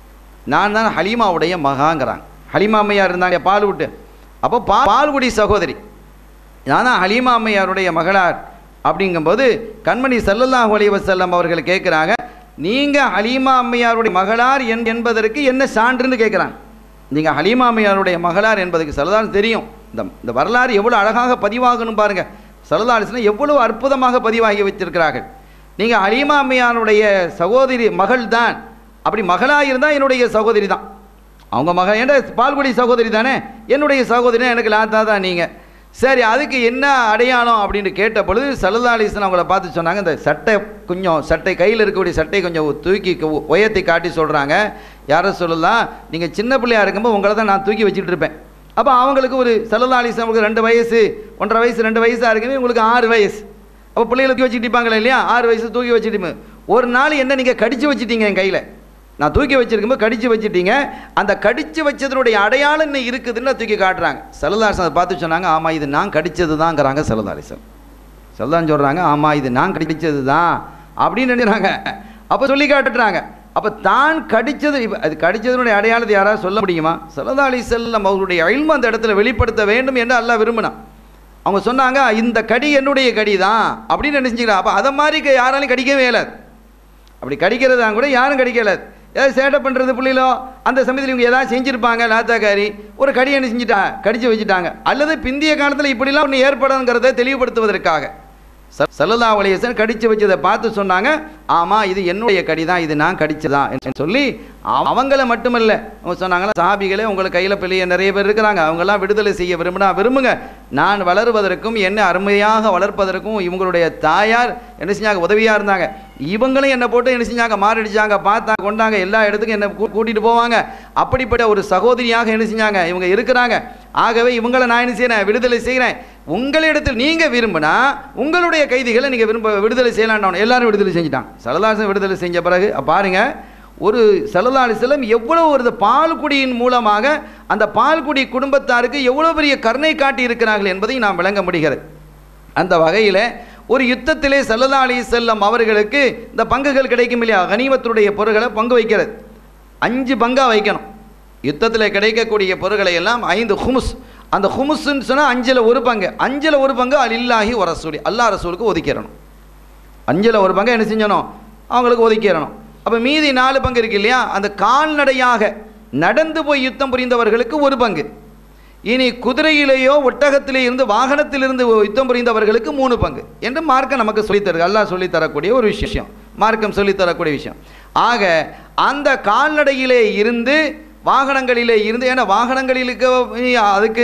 நான் தான் ஹலீமாவுடைய மகாங்கிறாங்க ஹலீமா அம்மையார் இருந்தாங்க பால் விட்டு அப்போ பா பால்குடி சகோதரி நான் தான் ஹலீமா அம்மையாருடைய மகளார் அப்படிங்கும்போது கண்மணி சல்லல்லாஹு அலைஹி வஸல்லம் அவர்கள் கேட்குறாங்க நீங்கள் ஹலீமா அம்மையாருடைய மகளார் என் என்பதற்கு என்ன சான்றுன்னு கேட்குறாங்க நீங்கள் ஹலீமா அம்மையாருடைய மகளார் என்பதுக்கு சல்லதான் தெரியும் இந்த இந்த வரலாறு எவ்வளோ அழகாக பதிவாகணும் பாருங்கள் சல்லதாலிஸ்லாம் எவ்வளவு அற்புதமாக பதிவாகி வைத்திருக்கிறார்கள் நீங்கள் ஹலீமா அம்மையாருடைய சகோதரி மகள் தான் அப்படி மகளாக இருந்தால் என்னுடைய சகோதரி தான் அவங்க மக ஏன்டா பால்குடி சகோதரி தானே என்னுடைய சகோதரி எனக்கு லாத்தா தான் நீங்கள் சரி அதுக்கு என்ன அடையாளம் அப்படின்னு கேட்ட பொழுது சல்லா அலிஸ்லாம் அவங்கள பார்த்து சொன்னாங்க இந்த சட்டை கொஞ்சம் சட்டை கையில் இருக்கக்கூடிய சட்டை கொஞ்சம் தூக்கி கு- உயர்த்தி காட்டி சொல்கிறாங்க யாரை சொல்லலாம் நீங்கள் சின்ன பிள்ளையா இருக்கும்போது உங்களை தான் நான் தூக்கி வச்சுட்டு இருப்பேன் அப்போ அவங்களுக்கு ஒரு சல்லா அலிஸ்லாம் அவங்களுக்கு ரெண்டு வயசு ஒன்றரை வயசு ரெண்டு வயசாக இருக்குமே உங்களுக்கு ஆறு வயசு அப்போ பிள்ளைகளை தூக்கி வச்சுட்டு இருப்பாங்களே இல்லையா ஆறு வயசு தூக்கி வச்சுட்டு ஒரு நாள் என்ன நீங்கள் கடிச்சு வச்சிட்டீங்க என் கையில் நான் தூக்கி வச்சிருக்கும்போது கடிச்சு வச்சிட்டீங்க அந்த கடிச்சு வச்சதனுடைய அடையாளம் இன்னும் இருக்குதுன்னு தூக்கி காட்டுறாங்க செல்லதாசன் அதை பார்த்து சொன்னாங்க ஆமாம் இது நான் கடிச்சது தான்ங்கிறாங்க செல்லதாரிசன் செல்லதான் சொல்கிறாங்க ஆமாம் இது நான் கடிச்சது தான் அப்படின்னு நினைக்கிறாங்க அப்போ சொல்லி காட்டுறாங்க அப்போ தான் கடிச்சது இப்ப அது கடிச்சதனுடைய அடையாளத்தை யாராவது சொல்ல முடியுமா செல்லதா அலி செல்லம் அவர்களுடைய அழிமை அந்த இடத்துல வெளிப்படுத்த வேண்டும் என்று அல்லாஹ் விரும்பினான் அவங்க சொன்னாங்க இந்த கடி என்னுடைய கடி தான் அப்படின்னு நினைச்சுக்கிறான் அப்போ அதை மாதிரி க- யாராலையும் கடிக்கவே இயலாது அப்படி கடிக்கிறதா கூட யாரும் கடிக்கல ஏதாவது சேட்டை பண்ணுறது பிள்ளைகளோ அந்த சமயத்தில் இவங்க ஏதாவது செஞ்சுருப்பாங்க லாத்தாக்காரி ஒரு கடி என்ன செஞ்சுட்டா கடிச்சு வச்சுட்டாங்க அல்லது பிந்திய காலத்தில் இப்படிலாம் ஒன்று ஏற்படுங்கிறத தெளிவுபடுத்துவதற்காக சல்லல்லா அலையசன் கடிச்சு வச்சதை பார்த்து சொன்னாங்க ஆமாம் இது என்னுடைய கடி தான் இது நான் கடிச்சதான் என்று சொல்லி அவங்கள மட்டுமல்ல அவங்க சொன்னாங்களா சாபிகளே உங்களுக்கு கையில் பிள்ளைய நிறைய பேர் இருக்கிறாங்க அவங்கெல்லாம் விடுதலை செய்ய விரும்பினா விரும்புங்க நான் வளருவதற்கும் என்னை அருமையாக வளர்ப்பதற்கும் இவங்களுடைய தாயார் என்ன செஞ்சாங்க உதவியாக இருந்தாங்க இவங்களும் என்னை போட்டு என்ன செஞ்சாங்க மாரடிச்சாங்க பார்த்தாங்க கொண்டாங்க எல்லா இடத்துக்கும் என்னை கூ- கூட்டிட்டு போவாங்க அப்படிப்பட்ட ஒரு சகோதரியாக என்ன செஞ்சாங்க இவங்க இருக்கிறாங்க ஆகவே இவங்களை நான் என்ன செய்கிறேன் விடுதலை செய்கிறேன் உங்களிடத்தில் நீங்கள் விரும்பினா உங்களுடைய கைதிகளை நீங்கள் விரும்ப விடுதலை செய்யலான்னு எல்லாரும் விடுதலை செஞ்சுட்டாங்க சலதாசன் விடுதலை செஞ்ச பிறகு அப்ப பாருங்க ஒரு சலதாலி செல்லம் எவ்வளோ ஒரு பால்குடியின் மூலமாக அந்த பால்குடி குடும்பத்தாருக்கு எவ்வளோ பெரிய கருணை காட்டி இருக்கிறார்கள் என்பதை நாம் விளங்க முடிகிறது அந்த வகையில் ஒரு யுத்தத்திலே சல்லல்லா அலி செல்லம் அவர்களுக்கு இந்த பங்குகள் கிடைக்கும் இல்லையா கனிமத்துடைய பொருட்களை பங்கு வைக்கிறது அஞ்சு பங்கா வைக்கணும் யுத்தத்தில் கிடைக்கக்கூடிய பொருட்களை எல்லாம் ஐந்து ஹுமுஸ் அந்த ஹுமுஸ்ன்னு சொன்னால் அஞ்சில் ஒரு பங்கு அஞ்சில் ஒரு பங்கு அலில்லாஹி ஒரு ரசூலி அல்லா ரசூலுக்கு ஒதுக்கிடணும் அஞ்சில் ஒரு பங்கை என்ன செஞ்சணும் அவங்களுக்கு ஒதுக்கிடணும் அப்போ மீதி நாலு பங்கு இருக்கு இல்லையா அந்த கால்நடையாக நடந்து போய் யுத்தம் புரிந்தவர்களுக்கு ஒரு பங்கு இனி குதிரையிலேயோ ஒட்டகத்திலே இருந்து வாகனத்திலிருந்து யுத்தம் புரிந்தவர்களுக்கு மூணு பங்கு என்று மார்க்கம் நமக்கு சொல்லித்தரு அல்லாஹ் சொல்லித் தரக்கூடிய ஒரு விஷயம் மார்க்கம் சொல்லித் தரக்கூடிய விஷயம் ஆக அந்த கால்நடையிலே இருந்து வாகனங்களிலே இருந்து ஏன்னா வாகனங்களிலுக்கு அதுக்கு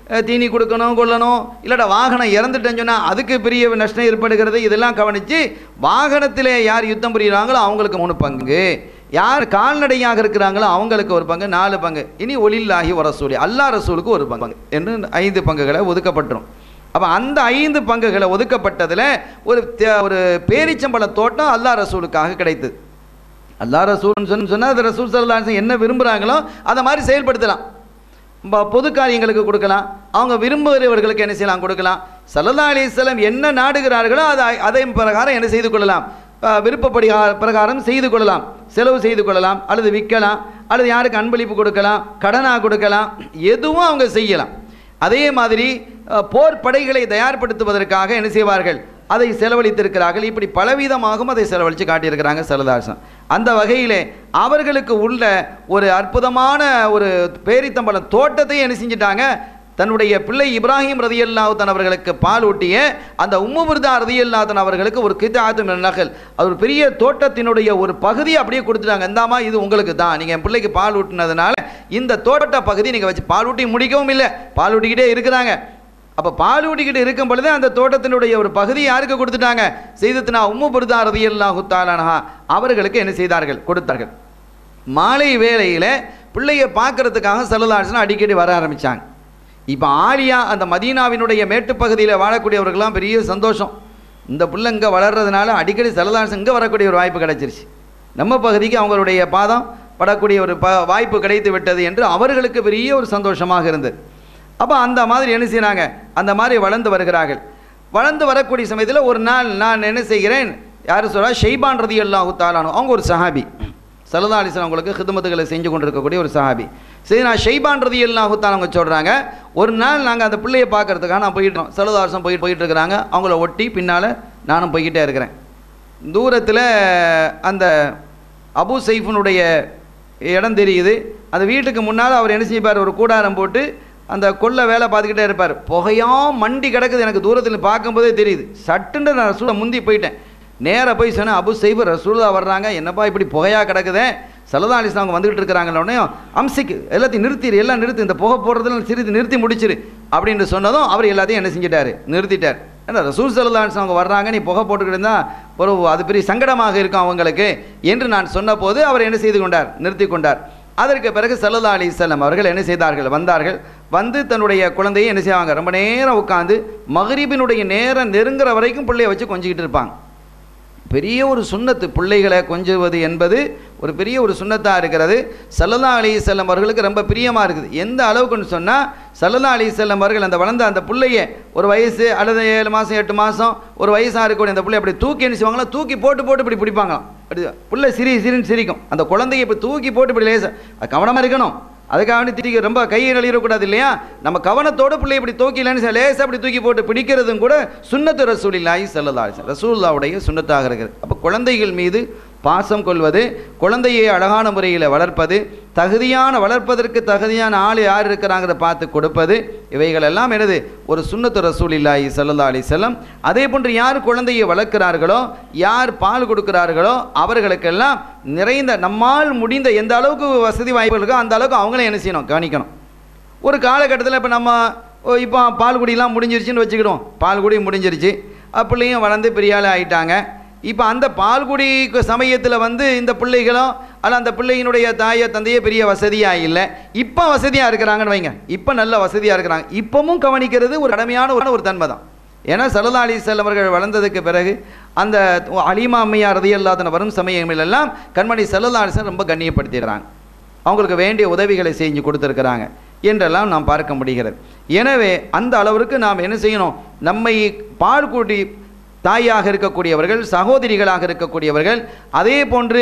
அஹ், தீனி கொடுக்கணும் கொள்ளணும் இல்லாட்டா வாகனம் இறந்துட்டேன்னு சொன்னால் அதுக்கு பெரிய நஷ்டம் ஏற்படுகிறது இதெல்லாம் கவனித்து வாகனத்திலே யார் யுத்தம் புரியுறாங்களோ அவங்களுக்கு மூணு பங்கு யார் கால்நடையாக இருக்கிறாங்களோ அவங்களுக்கு ஒரு பங்கு நாலு பங்கு இனி ஒலில்லாகி ஒரு ரசூலி அல்லா ரசூலுக்கு ஒரு பங்கு என்று ஐந்து பங்குகளை ஒதுக்கப்பட்டுரும் அப்போ அந்த ஐந்து பங்குகளை ஒதுக்கப்பட்டதில் ஒரு தே- ஒரு பேரிச்சம்பழ தோட்டம் அல்லா ரசூலுக்காக கிடைத்தது அல்லா ரசூல்னு சொன்னு சொன்னால் அது ரசூல் சல்லா என்ன விரும்புகிறாங்களோ அதை மாதிரி செயல்படுத்தலாம் ப- பொது காரியங்களுக்கு கொடுக்கலாம் அவங்க விரும்புகிறவர்களுக்கு என்ன செய்யலாம் கொடுக்கலாம் சல்லல்லா அலிஸ்லாம் என்ன நாடுகிறார்களோ அதை அதை பிரகாரம் என்ன செய்து கொள்ளலாம் அஹ், விருப்பப்படி பிரகாரம் செய்து கொள்ளலாம் செலவு செய்து கொள்ளலாம் அல்லது விற்கலாம் அல்லது யாருக்கு அன்பளிப்பு கொடுக்கலாம் கடனாக கொடுக்கலாம் எதுவும் அவங்க செய்யலாம் அதே மாதிரி அஹ், போர் படைகளை தயார்படுத்துவதற்காக என்ன செய்வார்கள் அதை செலவழித்திருக்கிறார்கள் இப்படி பலவிதமாகவும் அதை செலவழித்து காட்டியிருக்கிறாங்க சரதாசன் அந்த வகையிலே அவர்களுக்கு உள்ள ஒரு அற்புதமான ஒரு பேரித்தம்பழ தோட்டத்தை என்ன செஞ்சிட்டாங்க தன்னுடைய பிள்ளை இப்ராஹிம் ரதியல்லாஹுத்தன் அவர்களுக்கு பால் ஊட்டிய அந்த உம்முபிர்தா ரதியல்லாத்தன் அவர்களுக்கு ஒரு கிதாத்து நகல் அது ஒரு பெரிய தோட்டத்தினுடைய ஒரு பகுதியை அப்படியே கொடுத்துட்டாங்க இந்தாமா இது உங்களுக்கு தான் நீங்கள் என் பிள்ளைக்கு பால் ஊட்டினதுனால இந்த தோட்ட பகுதி நீங்கள் வச்சு பால் ஊட்டி முடிக்கவும் இல்லை பால் ஊட்டிக்கிட்டே இருக்கிறாங்க அப்போ பால் ஊட்டிக்கிட்டு இருக்கும் பொழுது அந்த தோட்டத்தினுடைய ஒரு பகுதி யாருக்கு கொடுத்துட்டாங்க செய்தத்தினா உம்மு புரிதா ரதியல்லாஹு தாலானஹா அவர்களுக்கு என்ன செய்தார்கள் கொடுத்தார்கள் மாலை வேளையில் பிள்ளையை பார்க்கறதுக்காக செல்லதாசனம் அடிக்கடி வர ஆரம்பித்தாங்க இப்போ ஆலியா அந்த மதீனாவினுடைய மேட்டுப்பகுதியில் வாழக்கூடியவர்கள்லாம் பெரிய சந்தோஷம் இந்த பிள்ளை இங்கே வளர்றதுனால அடிக்கடி செல்லதாசன் இங்கே வரக்கூடிய ஒரு வாய்ப்பு கிடைச்சிருச்சு நம்ம பகுதிக்கு அவங்களுடைய பாதம் படக்கூடிய ஒரு ப வாய்ப்பு கிடைத்து விட்டது என்று அவர்களுக்கு பெரிய ஒரு சந்தோஷமாக இருந்தது அப்போ அந்த மாதிரி என்ன செய்கிறாங்க அந்த மாதிரி வளர்ந்து வருகிறார்கள் வளர்ந்து வரக்கூடிய சமயத்தில் ஒரு நாள் நான் என்ன செய்கிறேன் யார் சொல்கிறா ஷெய்பான் ரதி அல்லாஹு தாலானு அவங்க ஒரு சஹாபி சல்லா அலிஸ்லாம் அவங்களுக்கு ஹிதமத்துகளை செஞ்சு கொண்டிருக்கக்கூடிய ஒரு சஹாபி சரி நான் ஷெய்பான் ரதி அல்லாஹு தாலா அவங்க சொல்கிறாங்க ஒரு நாள் நாங்கள் அந்த பிள்ளையை பார்க்கறதுக்காக நான் போயிட்டோம் சல்லதாசம் போயிட்டு போயிட்டு இருக்கிறாங்க அவங்கள ஒட்டி பின்னால் நானும் போய்கிட்டே இருக்கிறேன் தூரத்தில் அந்த அபு சைஃபனுடைய இடம் தெரியுது அந்த வீட்டுக்கு முன்னால் அவர் என்ன செய்வார் ஒரு கூடாரம் போட்டு அந்த கொல்லை வேலை பார்த்துக்கிட்டே இருப்பார் புகையாம் மண்டி கிடக்குது எனக்கு தூரத்தில் பார்க்கும்போதே தெரியுது சட்டுன்னு நான் ரசூலை முந்தி போயிட்டேன் நேராக போய் சொன்னேன் அபு சைஃப் ரசூலா வர்றாங்க என்னப்பா இப்படி புகையா கிடக்குதே சலதா அலிஸ்லாம் அவங்க வந்துகிட்டு இருக்கிறாங்களே அம்சிக்கு எல்லாத்தையும் நிறுத்திடு எல்லாம் நிறுத்து இந்த புகை போடுறதுல சிறிது நிறுத்தி முடிச்சிரு அப்படின்னு சொன்னதும் அவர் எல்லாத்தையும் என்ன செஞ்சிட்டாரு நிறுத்திட்டார் ஏன்னா ரசூல் சல்லா அலிஸ்லாம் அவங்க வர்றாங்க நீ புகை போட்டுக்கிட்டு இருந்தா ஒரு அது பெரிய சங்கடமாக இருக்கும் அவங்களுக்கு என்று நான் சொன்னபோது அவர் என்ன செய்து கொண்டார் நிறுத்தி கொண்டார் அதற்கு பிறகு சல்லல்லா அலிசல்லம் அவர்கள் என்ன செய்தார்கள் வந்தார்கள் வந்து தன்னுடைய குழந்தையை என்ன செய்வாங்க ரொம்ப நேரம் உட்காந்து மகரிபினுடைய நேரம் நெருங்குற வரைக்கும் பிள்ளைய வச்சு கொஞ்சிக்கிட்டு இருப்பாங்க பெரிய ஒரு சுண்ணத்து பிள்ளைகளை கொஞ்சுவது என்பது ஒரு பெரிய ஒரு சுண்ணத்தாக இருக்கிறது சல்லல்லா அலி செல்லம் அவர்களுக்கு ரொம்ப பிரியமாக இருக்குது எந்த அளவுக்குன்னு சொன்னால் சல்லல்லா அலி செல்லம் அவர்கள் அந்த வளர்ந்த அந்த பிள்ளைய ஒரு வயசு அல்லது ஏழு மாதம் எட்டு மாதம் ஒரு வயசாக இருக்கக்கூடிய அந்த பிள்ளை அப்படி தூக்கி என்ன செய்வாங்களா தூக்கி போட்டு போட்டு இப்படி பிடிப்பாங்களாம் அப்படி பிள்ளை சிரி சிரின்னு சிரிக்கும் அந்த குழந்தைய இப்படி தூக்கி போட்டு இப்படி லேச அது கவனமாக இருக்கணும் அதுக்காக வேண்டி திரிக்க ரொம்ப கையை நழிடக்கூடாது இல்லையா நம்ம கவனத்தோட பிள்ளை இப்படி தூக்கிலன்னு லேசாக அப்படி தூக்கி போட்டு பிடிக்கிறதும் கூட சுண்ணத்து ரசூலில்லாஹி ஸல்லல்லாஹு அலைஹி வஸல்லம் ரசூலுல்லாவுடைய சுண்ணத்தாக இருக்கிறது அப்போ குழந்தைகள் மீது பாசம் கொள்வது குழந்தையை அழகான முறையில் வளர்ப்பது தகுதியான வளர்ப்பதற்கு தகுதியான ஆள் யார் இருக்கிறாங்கிறத பார்த்து கொடுப்பது இவைகள் எல்லாம் எனது ஒரு சுண்ணத்து ரசூலில்லாஹி ஸல்லல்லாஹு அலைஹி வஸல்லம் அதே போன்று யார் குழந்தையை வளர்க்கிறார்களோ யார் பால் கொடுக்கிறார்களோ அவர்களுக்கெல்லாம் நிறைந்த நம்மால் முடிந்த எந்த அளவுக்கு வசதி வாய்ப்பு இருக்கோ அந்த அளவுக்கு அவங்களே என்ன செய்யணும் கவனிக்கணும் ஒரு காலகட்டத்தில் இப்போ நம்ம ஓ, இப்போ பால் குடியெல்லாம் முடிஞ்சிருச்சுன்னு வச்சுக்கிடுவோம் பால் குடி முடிஞ்சிருச்சு அஹ் பிள்ளையும் வளர்ந்து பெரிய ஆள் ஆயிட்டாங்க இப்போ அந்த பால்குடி சமயத்தில் வந்து இந்த பிள்ளைகளும் அல்ல அந்த பிள்ளையினுடைய தாயை தந்தையே பெரிய வசதியாக இல்லை இப்போ வசதியாக இருக்கிறாங்கன்னு வைங்க இப்போ நல்ல வசதியாக இருக்கிறாங்க இப்போவும் கவனிக்கிறது ஒரு கடமையான ஒரு ஒரு தன்மை தான் ஏன்னா சல்லா அலி அவர்கள் வளர்ந்ததுக்கு பிறகு அந்த அலிமா அம்மையா ரதியல்லாதன வரும் சமயங்களெல்லாம் கண்மணி சல்லா அலிசன் ரொம்ப கண்ணியப்படுத்திடுறாங்க அவங்களுக்கு வேண்டிய உதவிகளை செஞ்சு கொடுத்துருக்குறாங்க என்றெல்லாம் நாம் பார்க்க முடிகிறது எனவே அந்த அளவிற்கு நாம் என்ன செய்யணும் நம்மை பால் கூட்டி தாயாக இருக்கக்கூடியவர்கள் சகோதரிகளாக இருக்கக்கூடியவர்கள் அதே போன்று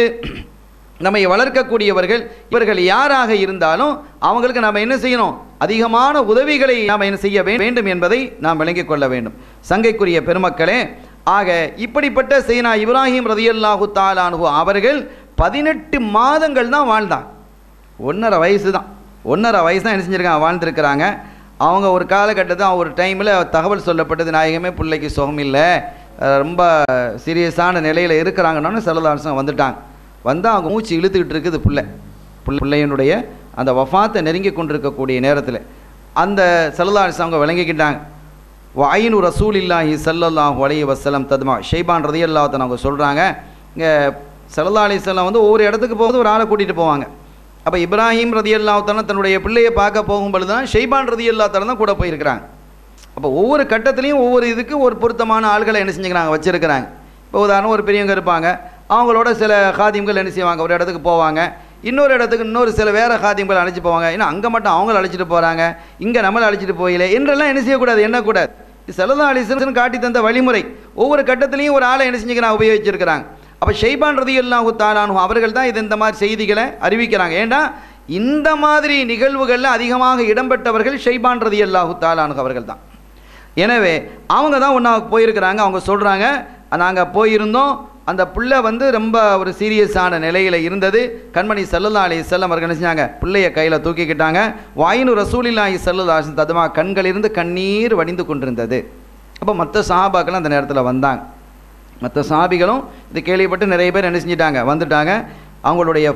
நம்மை வளர்க்கக்கூடியவர்கள் இவர்கள் யாராக இருந்தாலும் அவங்களுக்கு நாம் என்ன செய்யணும் அதிகமான உதவிகளை நாம் என்ன செய்ய வே- வேண்டும் என்பதை நாம் விளங்கிக் கொள்ள வேண்டும் சங்கைக்குரிய பெருமக்களே ஆக இப்படிப்பட்ட சைனா இப்ராஹிம் ரதியல்லாஹு தாலானு அவர்கள் பதினெட்டு மாதங்கள் தான் வாழ்ந்தாங்க ஒன்றரை வயசு தான் ஒன்றரை வயசு தான் என்ன செஞ்சுருக்காங்க வாழ்ந்துருக்கிறாங்க அவங்க ஒரு காலகட்டத்தில் ஒரு டைமில் தகவல் சொல்லப்பட்டது நாயகமே பிள்ளைக்கு சுகம் இல்லை அஹ் ரொம்ப சீரியஸான நிலையில் இருக்கிறாங்கன்னு செல்லதாசம் வந்துட்டாங்க வந்து அவங்க மூச்சு இழுத்துக்கிட்டு இருக்குது பிள்ளை பிள்ளை- பிள்ளையினுடைய அந்த வஃபாத்தை நெருங்கி கொண்டிருக்கக்கூடிய நேரத்தில் அந்த சல்லல்லாஹு அவங்க விளங்கிக்கிட்டாங்க வயனு ரசூல் இல்லாஹி சல்லல்லாஹு அலைஹி வஸல்லம் தத்மா ஷெய்பான் ரதியல்லாஹன் அவங்க சொல்கிறாங்க இங்கே சல்லல்லா அலிஸ்லாம் வந்து ஒவ்வொரு இடத்துக்கு போகும்போது ஒரு ஆளை கூட்டிகிட்டு போவாங்க அப்போ இப்ராஹிம் ரதி அல்லாத்தான தன்னுடைய பிள்ளையை பார்க்க போகும்பொழுது தான் ஷெய்பான் ரதி அல்லாத்தான தான் கூட போயிருக்கிறாங்க அப்போ ஒவ்வொரு கட்டத்துலேயும் ஒவ்வொரு இதுக்கு ஒரு பொருத்தமான ஆள்களை என்ன செஞ்சுக்கிறாங்க வச்சுருக்கிறாங்க இப்போ உதாரணம் ஒரு பெரியவங்க இருப்பாங்க அவங்களோட சில காதியங்கள் என்ன செய்வாங்க ஒரு இடத்துக்கு போவாங்க இன்னொரு இடத்துக்கு இன்னொரு சில வேறு காதியங்கள் அழைச்சி போவாங்க ஏன்னா அங்கே மட்டும் அவங்கள அழைச்சிட்டு போகிறாங்க இங்கே நம்மளை அழைச்சிட்டு போயில என்றெல்லாம் என்ன செய்யக்கூடாது என்னக்கூடாது இது செல்லதா அலிசன் காட்டி தந்த வழிமுறை ஒவ்வொரு கட்டத்துலையும் ஒரு ஆளை என்ன செஞ்சுக்கிறாங்க உபயோகிச்சிருக்கிறாங்க அப்போ ஷெய்பான் ரதி அல்லாஹு தாலானு அவர்கள் தான் இது இந்த மாதிரி செய்திகளை அறிவிக்கிறாங்க ஏன்னா இந்த மாதிரி நிகழ்வுகளில் அதிகமாக இடம்பெற்றவர்கள் ஷெய்பான் ரதி அல்லாஹு தாலானு அவர்கள் தான் எனவே அவங்க தான் ஒன்றா போயிருக்கிறாங்க அவங்க சொல்கிறாங்க நாங்கள் போயிருந்தோம் அந்த பிள்ளை வந்து ரொம்ப ஒரு சீரியஸான நிலையில் இருந்தது கண்மணி சல்லல்லா அலி செல்லம் அவர்கள் என்ன செஞ்சாங்க பிள்ளைய கையில் தூக்கிக்கிட்டாங்க வாயினு ரசூலில்லாஹி சல்லல்லா ததுமா கண்களிலிருந்து கண்ணீர் வடிந்து கொண்டிருந்தது அப்போ மற்ற சஹாபாக்கள் அந்த நேரத்தில் வந்தாங்க மற்ற சாபிகளும் இது கேள்விப்பட்டு நிறைய பேர் என்ன செஞ்சிட்டாங்க வந்துட்டாங்க அவங்களுடைய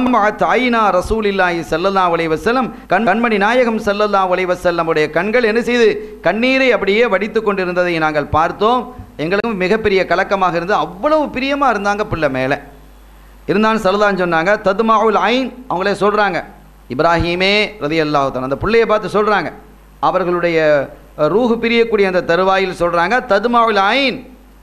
தாயினா ரசூல் இல்லாஹி சல்லல்லா அலை வசல்லம் கண் கண்மணி நாயகம் சல்லல்லா அலை வசல்லமுடைய கண்கள் என்ன செய்து கண்ணீரை அப்படியே வடித்து கொண்டிருந்ததை நாங்கள் பார்த்தோம் எங்களுக்கும் மிகப்பெரிய கலக்கமாக இருந்து அவ்வளவு பிரியமாக இருந்தாங்க பிள்ளை மேலே இருந்தாலும் சல்லதான்னு சொன்னாங்க ததுமாவுல் ஐன் அவங்களே சொல்கிறாங்க இப்ராஹீமே ரதி அல்லாஹான் அந்த பிள்ளையை பார்த்து சொல்கிறாங்க அவர்களுடைய ரூஹு பிரியக்கூடிய அந்த தருவாயில் சொல்கிறாங்க ததுமாவுல் ஐன்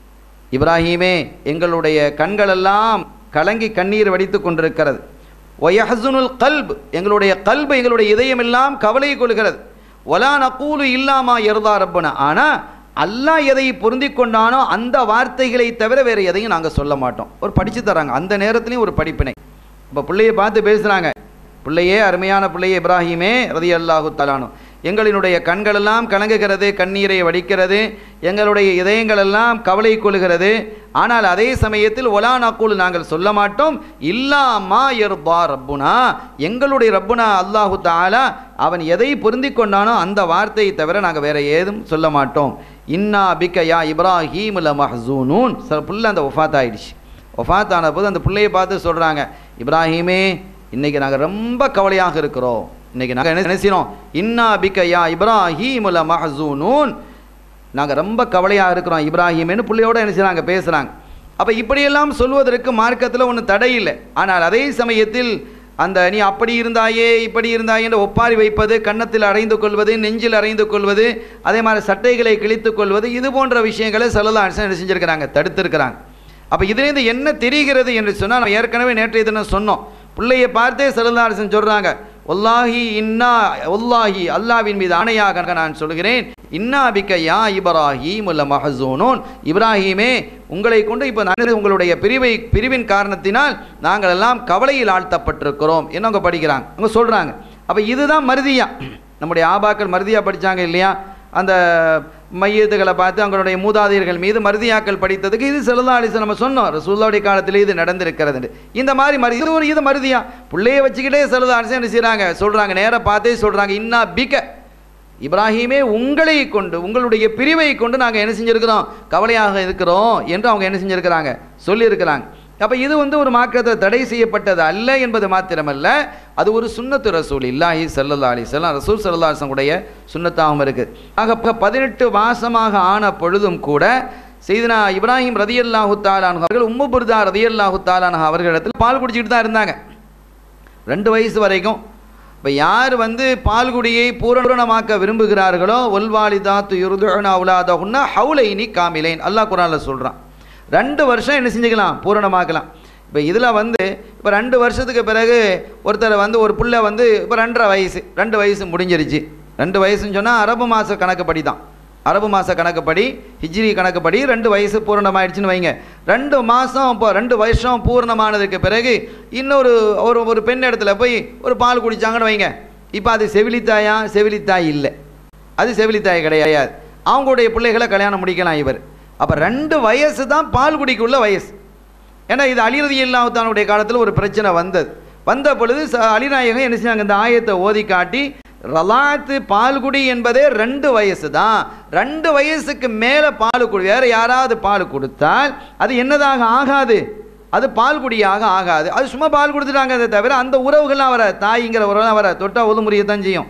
இப்ராஹீமே எங்களுடைய கண்களெல்லாம் கலங்கி கண்ணீர் வடித்து கொண்டிருக்கிறது ஒயஹசுனுல் கல்ப் எங்களுடைய கல்பு எங்களுடைய இதயமெல்லாம் கவலை கொள்கிறது ஒலா நக்கூலு இல்லாமா எருதா ரப்பனா ஆனால் அல்லாஹ் எதை பொருந்தி கொண்டானோ அந்த வார்த்தைகளை தவிர வேறு எதையும் நாங்கள் சொல்ல மாட்டோம் ஒரு படித்து தராங்க அந்த நேரத்துலையும் ஒரு படிப்பினை இப்போ பிள்ளையை பார்த்து பேசுகிறாங்க பிள்ளையே அருமையான பிள்ளையே இப்ராஹிமே ரதி அல்லாஹு தலானோ எங்களினுடைய கண்களெல்லாம் கலங்குகிறது கண்ணீரை வடிக்கிறது எங்களுடைய இதயங்களெல்லாம் கவலை கொள்கிறது ஆனால் அதே சமயத்தில் ஒலா நக்கூல் நாங்கள் சொல்ல மாட்டோம் இல்லாமா எர்பா ரப்புனா எங்களுடைய ரப்புனா அல்லாஹு தாலா அவன் எதை பொருந்தி கொண்டானோ அந்த வார்த்தையை தவிர நாங்கள் வேற ஏதும் சொல்ல மாட்டோம் இன்னா பிக்கயா இப்ராஹீம் ல மஹசூனூன் சில புள்ள அந்த ஒஃபாத் ஆயிடுச்சு ஒஃபாத் ஆன போது அந்த பிள்ளையை பார்த்து சொல்கிறாங்க இப்ராஹீமே இன்னைக்கு நாங்கள் ரொம்ப கவலையாக இருக்கிறோம் இன்னைக்கு நாங்கள் என்ன செய்யணும் இன்னா பிக்கயா இப்ராஹீம் ல மஹசூனூன் நாங்கள் ரொம்ப கவலையாக இருக்கிறோம் இப்ராஹிம்னு பிள்ளையோட என்ன செய்கிறாங்க பேசுகிறாங்க அப்போ இப்படியெல்லாம் சொல்வதற்கு மார்க்கத்தில் ஒன்றும் தடை இல்லை ஆனால் அதே சமயத்தில் அந்த நீ அப்படி இருந்தாயே இப்படி இருந்தாயே என்று ஒப்பாரி வைப்பது கன்னத்தில் அறைந்து கொள்வது நெஞ்சில் அறைந்து கொள்வது அதே மாதிரி சட்டைகளை கிழித்து கொள்வது இது போன்ற விஷயங்களை சல்லல்லா என்ன செஞ்சுருக்கிறாங்க தடுத்திருக்கிறாங்க அப்போ இதுலேருந்து என்ன தெரிகிறது என்று சொன்னால் நம்ம ஏற்கனவே நேற்றைய தினம் சொன்னோம் பிள்ளையை பார்த்தே சல்லல்லா அரசன் சொல்கிறாங்க ஒல்லாஹி இன்னா ஒல்லாஹி அல்லாவின் மீது ஆணையாக நான் சொல்கிறேன் இன்னா பிக்க யா இப்ராஹீம் உள்ள மஹசூனோன் இப்ராஹீமே உங்களை கொண்டு இப்போ நான் உங்களுடைய பிரிவை பிரிவின் காரணத்தினால் நாங்கள் எல்லாம் கவலையில் ஆழ்த்தப்பட்டிருக்கிறோம் என்ன அவங்க படிக்கிறாங்க அவங்க சொல்கிறாங்க அப்போ இதுதான் மருதியா நம்முடைய ஆபாக்கள் மருதியா படித்தாங்க இல்லையா அந்த மையத்துகளை பார்த்து அவங்களுடைய மூதாதையர்கள் மீது மருதியாக்கள் படித்ததுக்கு இது செல்லா அலிசன் நம்ம சொன்னோம் ரசூல்லாவுடைய காலத்தில் இது நடந்திருக்கிறது இந்த மாதிரி மரு இது ஒரு இது மருதியா பிள்ளைய வச்சுக்கிட்டே செல்லா அலிசன் என்ன செய்கிறாங்க சொல்கிறாங்க நேராக பார்த்தே சொல்கிறாங்க இன்னா பிக்க இப்ராஹிமே உங்களை கொண்டு உங்களுடைய பிரிவை கொண்டு நாங்கள் என்ன செஞ்சுருக்கிறோம் கவலையாக இருக்கிறோம் என்று அவங்க என்ன செஞ்சுருக்கிறாங்க சொல்லியிருக்கிறாங்க அப்போ இது வந்து ஒரு மார்க்கத்தில் தடை செய்யப்பட்டது அல்ல என்பது மாத்திரமல்ல அது ஒரு சுண்ணத்து ரசூல் இல்லாஹி சல்லல்லா அலிசல்லாம் ரசூல் சல்லா உடைய சுண்ணத்தாகவும் இருக்குது ஆக பதினெட்டு மாசமாக ஆன பொழுதும் கூட செய்தனா இப்ராஹிம் ரதியல்லாஹு தாலான் அவர்கள் உம்மு புர்தா ரதியல்லாஹு தாலான் அவர்களிடத்தில் பால் குடிச்சிட்டு தான் இருந்தாங்க ரெண்டு வயசு வரைக்கும் இப்போ யார் வந்து பால்குடியை பூரணமாக்க விரும்புகிறார்களோ ஒல்வாலிதாத்து யுருதுனா உலாதகுன்னா ஹவுலைனி காமிலேன் அல்லாஹ் குரானில் சொல்கிறான் ரெண்டு வருஷம் என்ன செஞ்சுக்கலாம் பூரணமாக்கலாம் இப்போ இதில் வந்து இப்போ ரெண்டு வருஷத்துக்கு பிறகு ஒருத்தர் வந்து ஒரு பிள்ளை வந்து இப்போ ரெண்டரை வயசு ரெண்டு வயசு முடிஞ்சிருச்சு ரெண்டு வயசுன்னு சொன்னால் அரபு மாத கணக்குப்படி தான் அரபு மாத கணக்குப்படி ஹிஜ்ரி கணக்குப்படி ரெண்டு வயசு பூரணமாயிடுச்சுன்னு வைங்க ரெண்டு மாதம் இப்போ ரெண்டு வருஷம் பூர்ணமானதுக்கு பிறகு இன்னொரு ஒரு ஒரு பெண் இடத்துல போய் ஒரு பால் குடித்தாங்கன்னு வைங்க இப்போ அது செவிலித்தாயா செவிலித்தாய் இல்லை அது செவிலித்தாய் கிடையாது அவங்களுடைய பிள்ளைகளை கல்யாணம் முடிக்கலாம் இவர் அப்போ ரெண்டு வயசு தான் பால் குடிக்குள்ள வயசு ஏன்னா இது அலிரதி இல்லாமத்தானுடைய காலத்தில் ஒரு பிரச்சனை வந்தது வந்த பொழுது அலிநாயகம் என்ன செஞ்சாங்க இந்த ஆயத்தை ஓதி காட்டி ரலாத்து பால்குடி என்பதே ரெண்டு வயசு தான் ரெண்டு வயசுக்கு மேலே பால் குடி வேற யாராவது பால் கொடுத்தால் அது என்னதாக ஆகாது அது பால்குடியாக ஆகாது அது சும்மா பால் கொடுத்துட்டாங்க அதை தவிர அந்த உறவுகள்லாம் வர தாய்ங்கிற உறவுலாம் வர தொட்டா ஒதுமுறையை தான் செய்யும்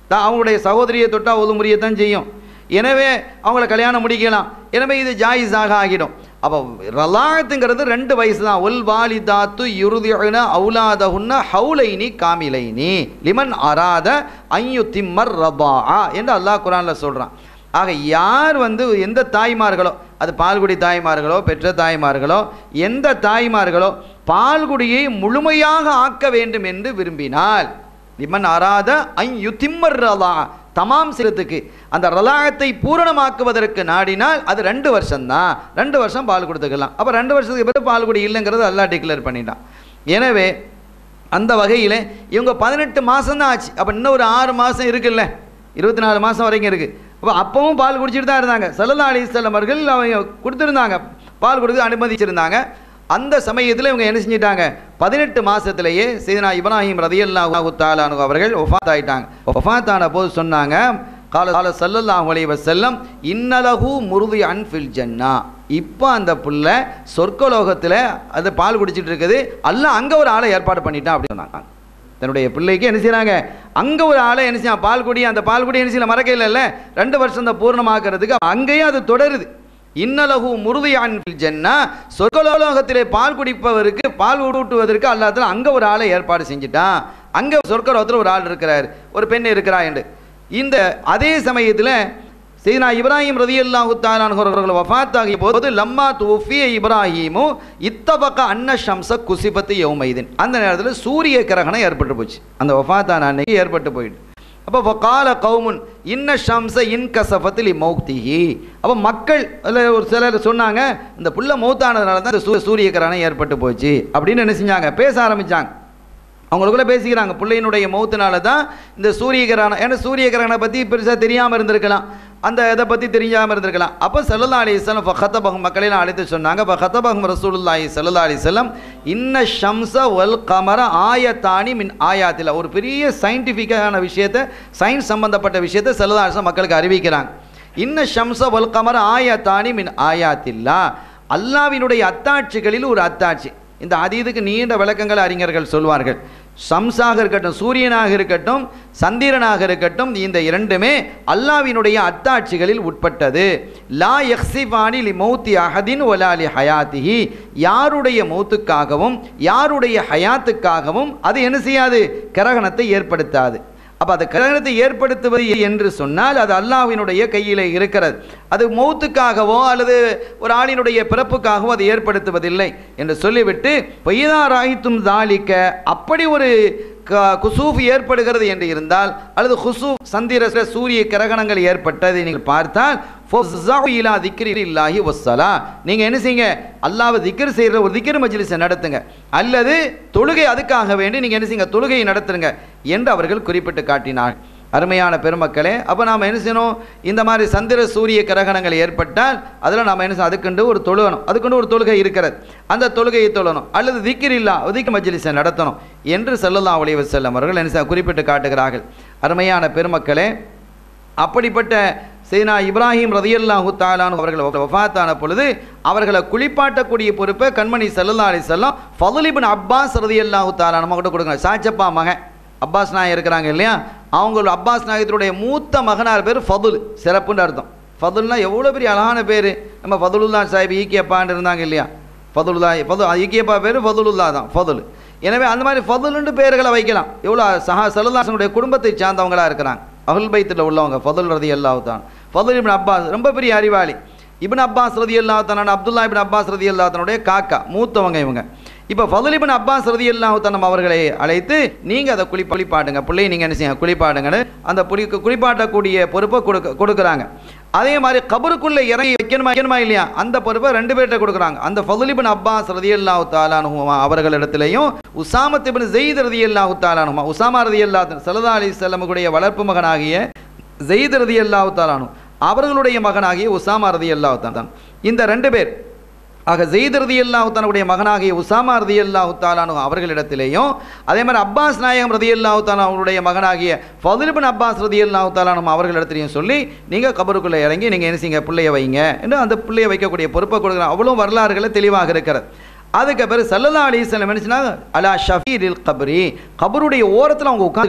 தான் அவங்களுடைய சகோதரியை தொட்டால் ஒது முறியத்தான் செய்யும் எனவே அவங்கள கல்யாணம் முடிக்கலாம் எனவே இது ஜாயிஸாக ஆகிடும் அப்போ ரலாத்துங்கிறது ரெண்டு வயசு தான் ஒல் வாலிதாத்து யுருதின அவுலாதகுன்ன ஹவுலைனி காமிலைனி லிமன் அராத ஐயு திம்மர் ரபா என்று அல்லாஹ் குரானில் சொல்கிறான் ஆக யார் வந்து எந்த தாய்மார்களோ அது பால்குடி தாய்மார்களோ பெற்ற தாய்மார்களோ எந்த தாய்மார்களோ பால்குடியை முழுமையாக ஆக்க வேண்டும் என்று விரும்பினால் லிமன் அராத ஐ யுத்திம்மர் ரலா தமாம் செய்யறதுக்கு அந்த ரலாகத்தை பூரணமாக்குவதற்கு நாடினால் அது ரெண்டு வருஷம்தான் ரெண்டு வருஷம் பால் கொடுத்துக்கலாம் அப்போ ரெண்டு வருஷத்துக்கு பிறகு பால் குடி இல்லைங்கிறது எல்லாம் டிக்ளேர் பண்ணிட்டான் எனவே அந்த வகையில் இவங்க பதினெட்டு மாதம் தான் ஆச்சு அப்போ இன்னும் ஒரு ஆறு மாதம் இருக்குல்ல இருபத்தி நாலு மாதம் வரைக்கும் இருக்குது அப்போ அப்பவும் பால் குடிச்சிட்டு தான் இருந்தாங்க சல்லல்லா அலிஸ்லாம் அவர்கள் அவங்க கொடுத்துருந்தாங்க பால் கொடுத்து அனுமதிச்சிருந்தாங்க அந்த சமயத்தில் இவங்க என்ன செஞ்சிட்டாங்க பதினெட்டு மாதத்திலேயே சீதனா இப்ராஹிம் ரதியல்லாஹு தாலானு அவர்கள் ஒஃபாத் ஆயிட்டாங்க ஒஃபாத் ஆன போது சொன்னாங்க கால கால சல்லல்லாஹு அலைஹி வஸல்லம் இன்னலஹு முருதி அன்ஃபில் ஜன்னா இப்போ அந்த புள்ள சொர்க்கலோகத்தில் அது பால் குடிச்சிட்டு இருக்குது அல்லாஹ் அங்கே ஒரு ஆளை ஏற்பாடு பண்ணிட்டான் அப்படின்னு சொன்னாங்க தன்னுடைய பிள்ளைக்கு என்ன செய்கிறாங்க அங்கே ஒரு ஆளை என்ன செய்யலாம் பால் குடி அந்த பால் குடி என்ன செய்யல மறக்க இல்லைல்ல ரெண்டு வருஷம் தான் பூர்ணமாக்குறதுக்கு அங்கேயும் அது தொடருது இன்னலகு முருதியான் ஜன்னா சொர்க்கலோகத்திலே பால் குடிப்பவருக்கு பால் ஊட்டுவதற்கு அல்லாத்துல அங்கே ஒரு ஆளை ஏற்பாடு செஞ்சுட்டான் அங்கே சொர்க்கலோகத்தில் ஒரு ஆள் இருக்கிறார் ஒரு பெண் இருக்கிறா என்று இந்த அதே சமயத்தில் செய்தனா இப்ராஹிம் ரதி அல்லாஹு தாலான்கள் வஃத் ஆகிய போது லம்மா தூஃபிய இப்ராஹிமு இத்தபக்க அன்ன ஷம்ச குசிபத்து யௌமைதின் அந்த நேரத்தில் சூரிய கிரகணம் ஏற்பட்டு போச்சு அந்த வஃத்தான அன்னைக்கு ஏற்பட்டு போயிட்டு அப்போ கால கவுமுன் இன்ன ஷம்ச இன் கசபத்தில் மௌக்திஹி அப்போ மக்கள் அதில் ஒரு சிலர் சொன்னாங்க இந்த புள்ள மௌத்தானதுனால தான் இந்த சூ- சூரிய கிரகணம் ஏற்பட்டு போச்சு அப்படின்னு என்ன செஞ்சாங்க பேச ஆரம்பிச்சாங்க அவங்களுக்குள்ள பேசிக்கிறாங்க பிள்ளையினுடைய மௌத்தினால தான் இந்த சூரிய கிரகணம் ஏன்னா சூரிய கிரகணம் பற்றி பெருசாக தெரியாமல் இருந்திருக்கலாம் அந்த இதை பற்றி தெரியாமல் இருந்திருக்கலாம் அப்போ சல்லல்லா அலிஸ்லாம் ஃபஹத்தபகம் மக்களையும் அழைத்து சொன்னாங்க ஃபஹத்தபகம் ரசூலுல்லாஹி சல்லல்லா அலிஸ்லாம் இன்ன ஷம்ச வல் கமர ஆயத்தானி மின் ஆயாத்தில் ஒரு பெரிய சயின்டிஃபிக்கான விஷயத்தை சயின்ஸ் சம்பந்தப்பட்ட விஷயத்தை சல்லல்லா அலிஸ்லாம் மக்களுக்கு அறிவிக்கிறாங்க இன்ன ஷம்ச வல் கமர ஆயத்தானி மின் ஆயாத்தில்லா அல்லாவினுடைய அத்தாட்சிகளில் ஒரு அத்தாட்சி இந்த அதீதுக்கு நீண்ட விளக்கங்கள் அறிஞர்கள் சொல்வார்கள் சம்சாக இருக்கட்டும் சூரியனாக இருக்கட்டும் சந்திரனாக இருக்கட்டும் இந்த இரண்டுமே அல்லாவினுடைய அத்தாட்சிகளில் உட்பட்டது லா யக்ஸிபானி லி மௌத்தி அஹதின் ஒலாலி ஹயாத்திஹி யாருடைய மௌத்துக்காகவும் யாருடைய ஹயாத்துக்காகவும் அது என்ன செய்யாது கிரகணத்தை ஏற்படுத்தாது அப்போ அது கிரகணத்தை ஏற்படுத்துவது என்று சொன்னால் அது அல்லாஹ்வினுடைய கையில் இருக்கிறது அது மௌத்துக்காகவோ அல்லது ஒரு ஆளினுடைய பிறப்புக்காகவோ அது ஏற்படுத்துவதில்லை என்று சொல்லிவிட்டு பொய்யதா ராயித்தும் தாலிக்க அப்படி ஒரு க- குசூஃப் ஏற்படுகிறது என்று இருந்தால் அல்லது குசூஃப் சந்திர சூரிய கிரகணங்கள் ஏற்பட்டதை நீங்கள் பார்த்தால் ஃபொஸ்ஸாஉ இலா திக்ரில்லாஹி வஸ்ஸலா நீங்கள் என்ன செய்யுங்க அல்லாஹ்வை திக்ர் செய்கிற ஒரு திக்ர் மஜ்லிஸை நடத்துங்க அல்லது தொழுகை அதுக்காக வேண்டி நீங்கள் என்ன செய்யுங்க தொழுகையை நடத்துங்க என்று அவர்கள் குறிப்பிட்டு காட்டினார் அருமையான பெருமக்களே அப்போ நாம் என்ன செய்யணும் இந்த மாதிரி சந்திர சூரிய கிரகணங்கள் ஏற்பட்டால் அதில் நாம் என்ன செய்யணும் அதுக்குண்டு ஒரு தொழுகணும் அதுக்குண்டு ஒரு தொழுகை இருக்கிறது அந்த தொழுகையை தொழணும் அல்லது திக்ர் இல்லா திக் மஜ்லிஸை நடத்தணும் என்று ஸல்லல்லாஹு அலைஹி வஸல்லம் அவர்கள் என்ன செய்ய- குறிப்பிட்டு காட்டுகிறார்கள் அருமையான பெருமக்களே அப்படிப்பட்ட சீனா இப்ராஹிம் ரதியல்லாஹு தாலான் அவர்கள் வஃபாத்தான பொழுது அவர்களை குளிப்பாட்டக்கூடிய பொறுப்பை கண்மணி சல்லல்லா அலிசல்லாம் ஃபதுலிபின் அப்பாஸ் ரதியல்லாஹு தாலான் நம்ம கூட கொடுக்குறாங்க சாச்சப்பா மகன் அப்பாஸ் நாயர் இருக்கிறாங்க இல்லையா அவங்க அப்பாஸ் நாயகத்தினுடைய மூத்த மகனார் பேர் ஃபதுல் சிறப்புன்னு அர்த்தம் ஃபதுல்னா எவ்வளோ பெரிய அழகான பேர் நம்ம ஃபதுலுல்லா சாஹிப் ஈக்கியப்பான்னு இருந்தாங்க இல்லையா ஃபதுலுல்லா ஃபது ஈக்கியப்பா பேர் ஃபதுலுல்லா தான் ஃபதுல் எனவே அந்த மாதிரி ஃபதுலுன்னு பேர்களை வைக்கலாம் எவ்வளோ சஹா சலுல்லாசனுடைய குடும்பத்தை சார்ந்தவங்களா இருக்கிறாங்க அகுல் பைத்தில் உள்ளவங்க ஃபதுல் ரதி அல்லாஹ் தான் ஃபதுல் இப்னு அப்பாஸ் ரொம்ப பெரிய அறிவாளி இப்னு அப்பாஸ் ரதி அல்லாஹ் தான அப்துல்லா இப்னு அப்பாஸ் ரதி அல்லாஹனுடைய காக்கா மூத்தவங்க இவங்க இப்போ ஃபதுல் இப்னு அப்பாஸ் ரதி அல்லாஹ் அவர்களை அழைத்து நீங்கள் அதை குளி குளிப்பாட்டுங்க பிள்ளையை நீங்கள் என்ன செய்யுங்க குளிப்பாட்டுங்கன்னு அந்த புளி குளிப்பாட்டக்கூடிய பொறுப்பை கொடுக்க கொடுக்குறாங்க அதே மாதிரி கபருக்குள்ளே இறங்கி வைக்கணுமா வைக்கணுமா இல்லையா அந்த பொறுப்பை ரெண்டு பேர்கிட்ட கொடுக்குறாங்க அந்த ஃபதுலிபின் அப்பாஸ் ரதியல்லாஹு தாலானுமா அவர்களிடத்திலையும் உசாமத் இப்னு ஜெயித் ரதியல்லாஹு தாலானுமா உசாமா ரதியல்லா சல்லா அலி செல்லமுடைய வளர்ப்பு மகனாகிய ஜெயித் ரதியல்லாஹு தாலானு அவர்களுடைய மகனாகிய உசாமா ரதியல்லாஹு தான் இந்த ரெண்டு பேர் ஆக ஜெயித் ரதி அல்லாஹு தன்னுடைய மகனாகிய உசாமா ரதி அல்லாஹு தாலானு அவர்களிடத்திலேயும் அதே மாதிரி அப்பாஸ் நாயகம் ரதி அல்லாஹு தாலா அவருடைய மகனாகிய ஃபதுலிபின் அப்பாஸ் ரதி அல்லாஹு தாலானும் அவர்களிடத்திலையும் சொல்லி நீங்கள் கபருக்குள்ளே இறங்கி நீங்கள் என்ன செய்யுங்க பிள்ளைய வைங்க என்று அந்த பிள்ளைய வைக்கக்கூடிய பொறுப்பை கொடுக்குறாங்க அவ்வளோ வரலாறுகளை தெளிவாக இருக்கிறது அதுக்கு பிறகு சல்லல்லா அலிஸ்லாம் என்ன சொன்னாங்க அலா ஷஃபீரில் கபரி கபருடைய ஓரத்தில் அவங்க உட்காந்துக்கிட்டாங்க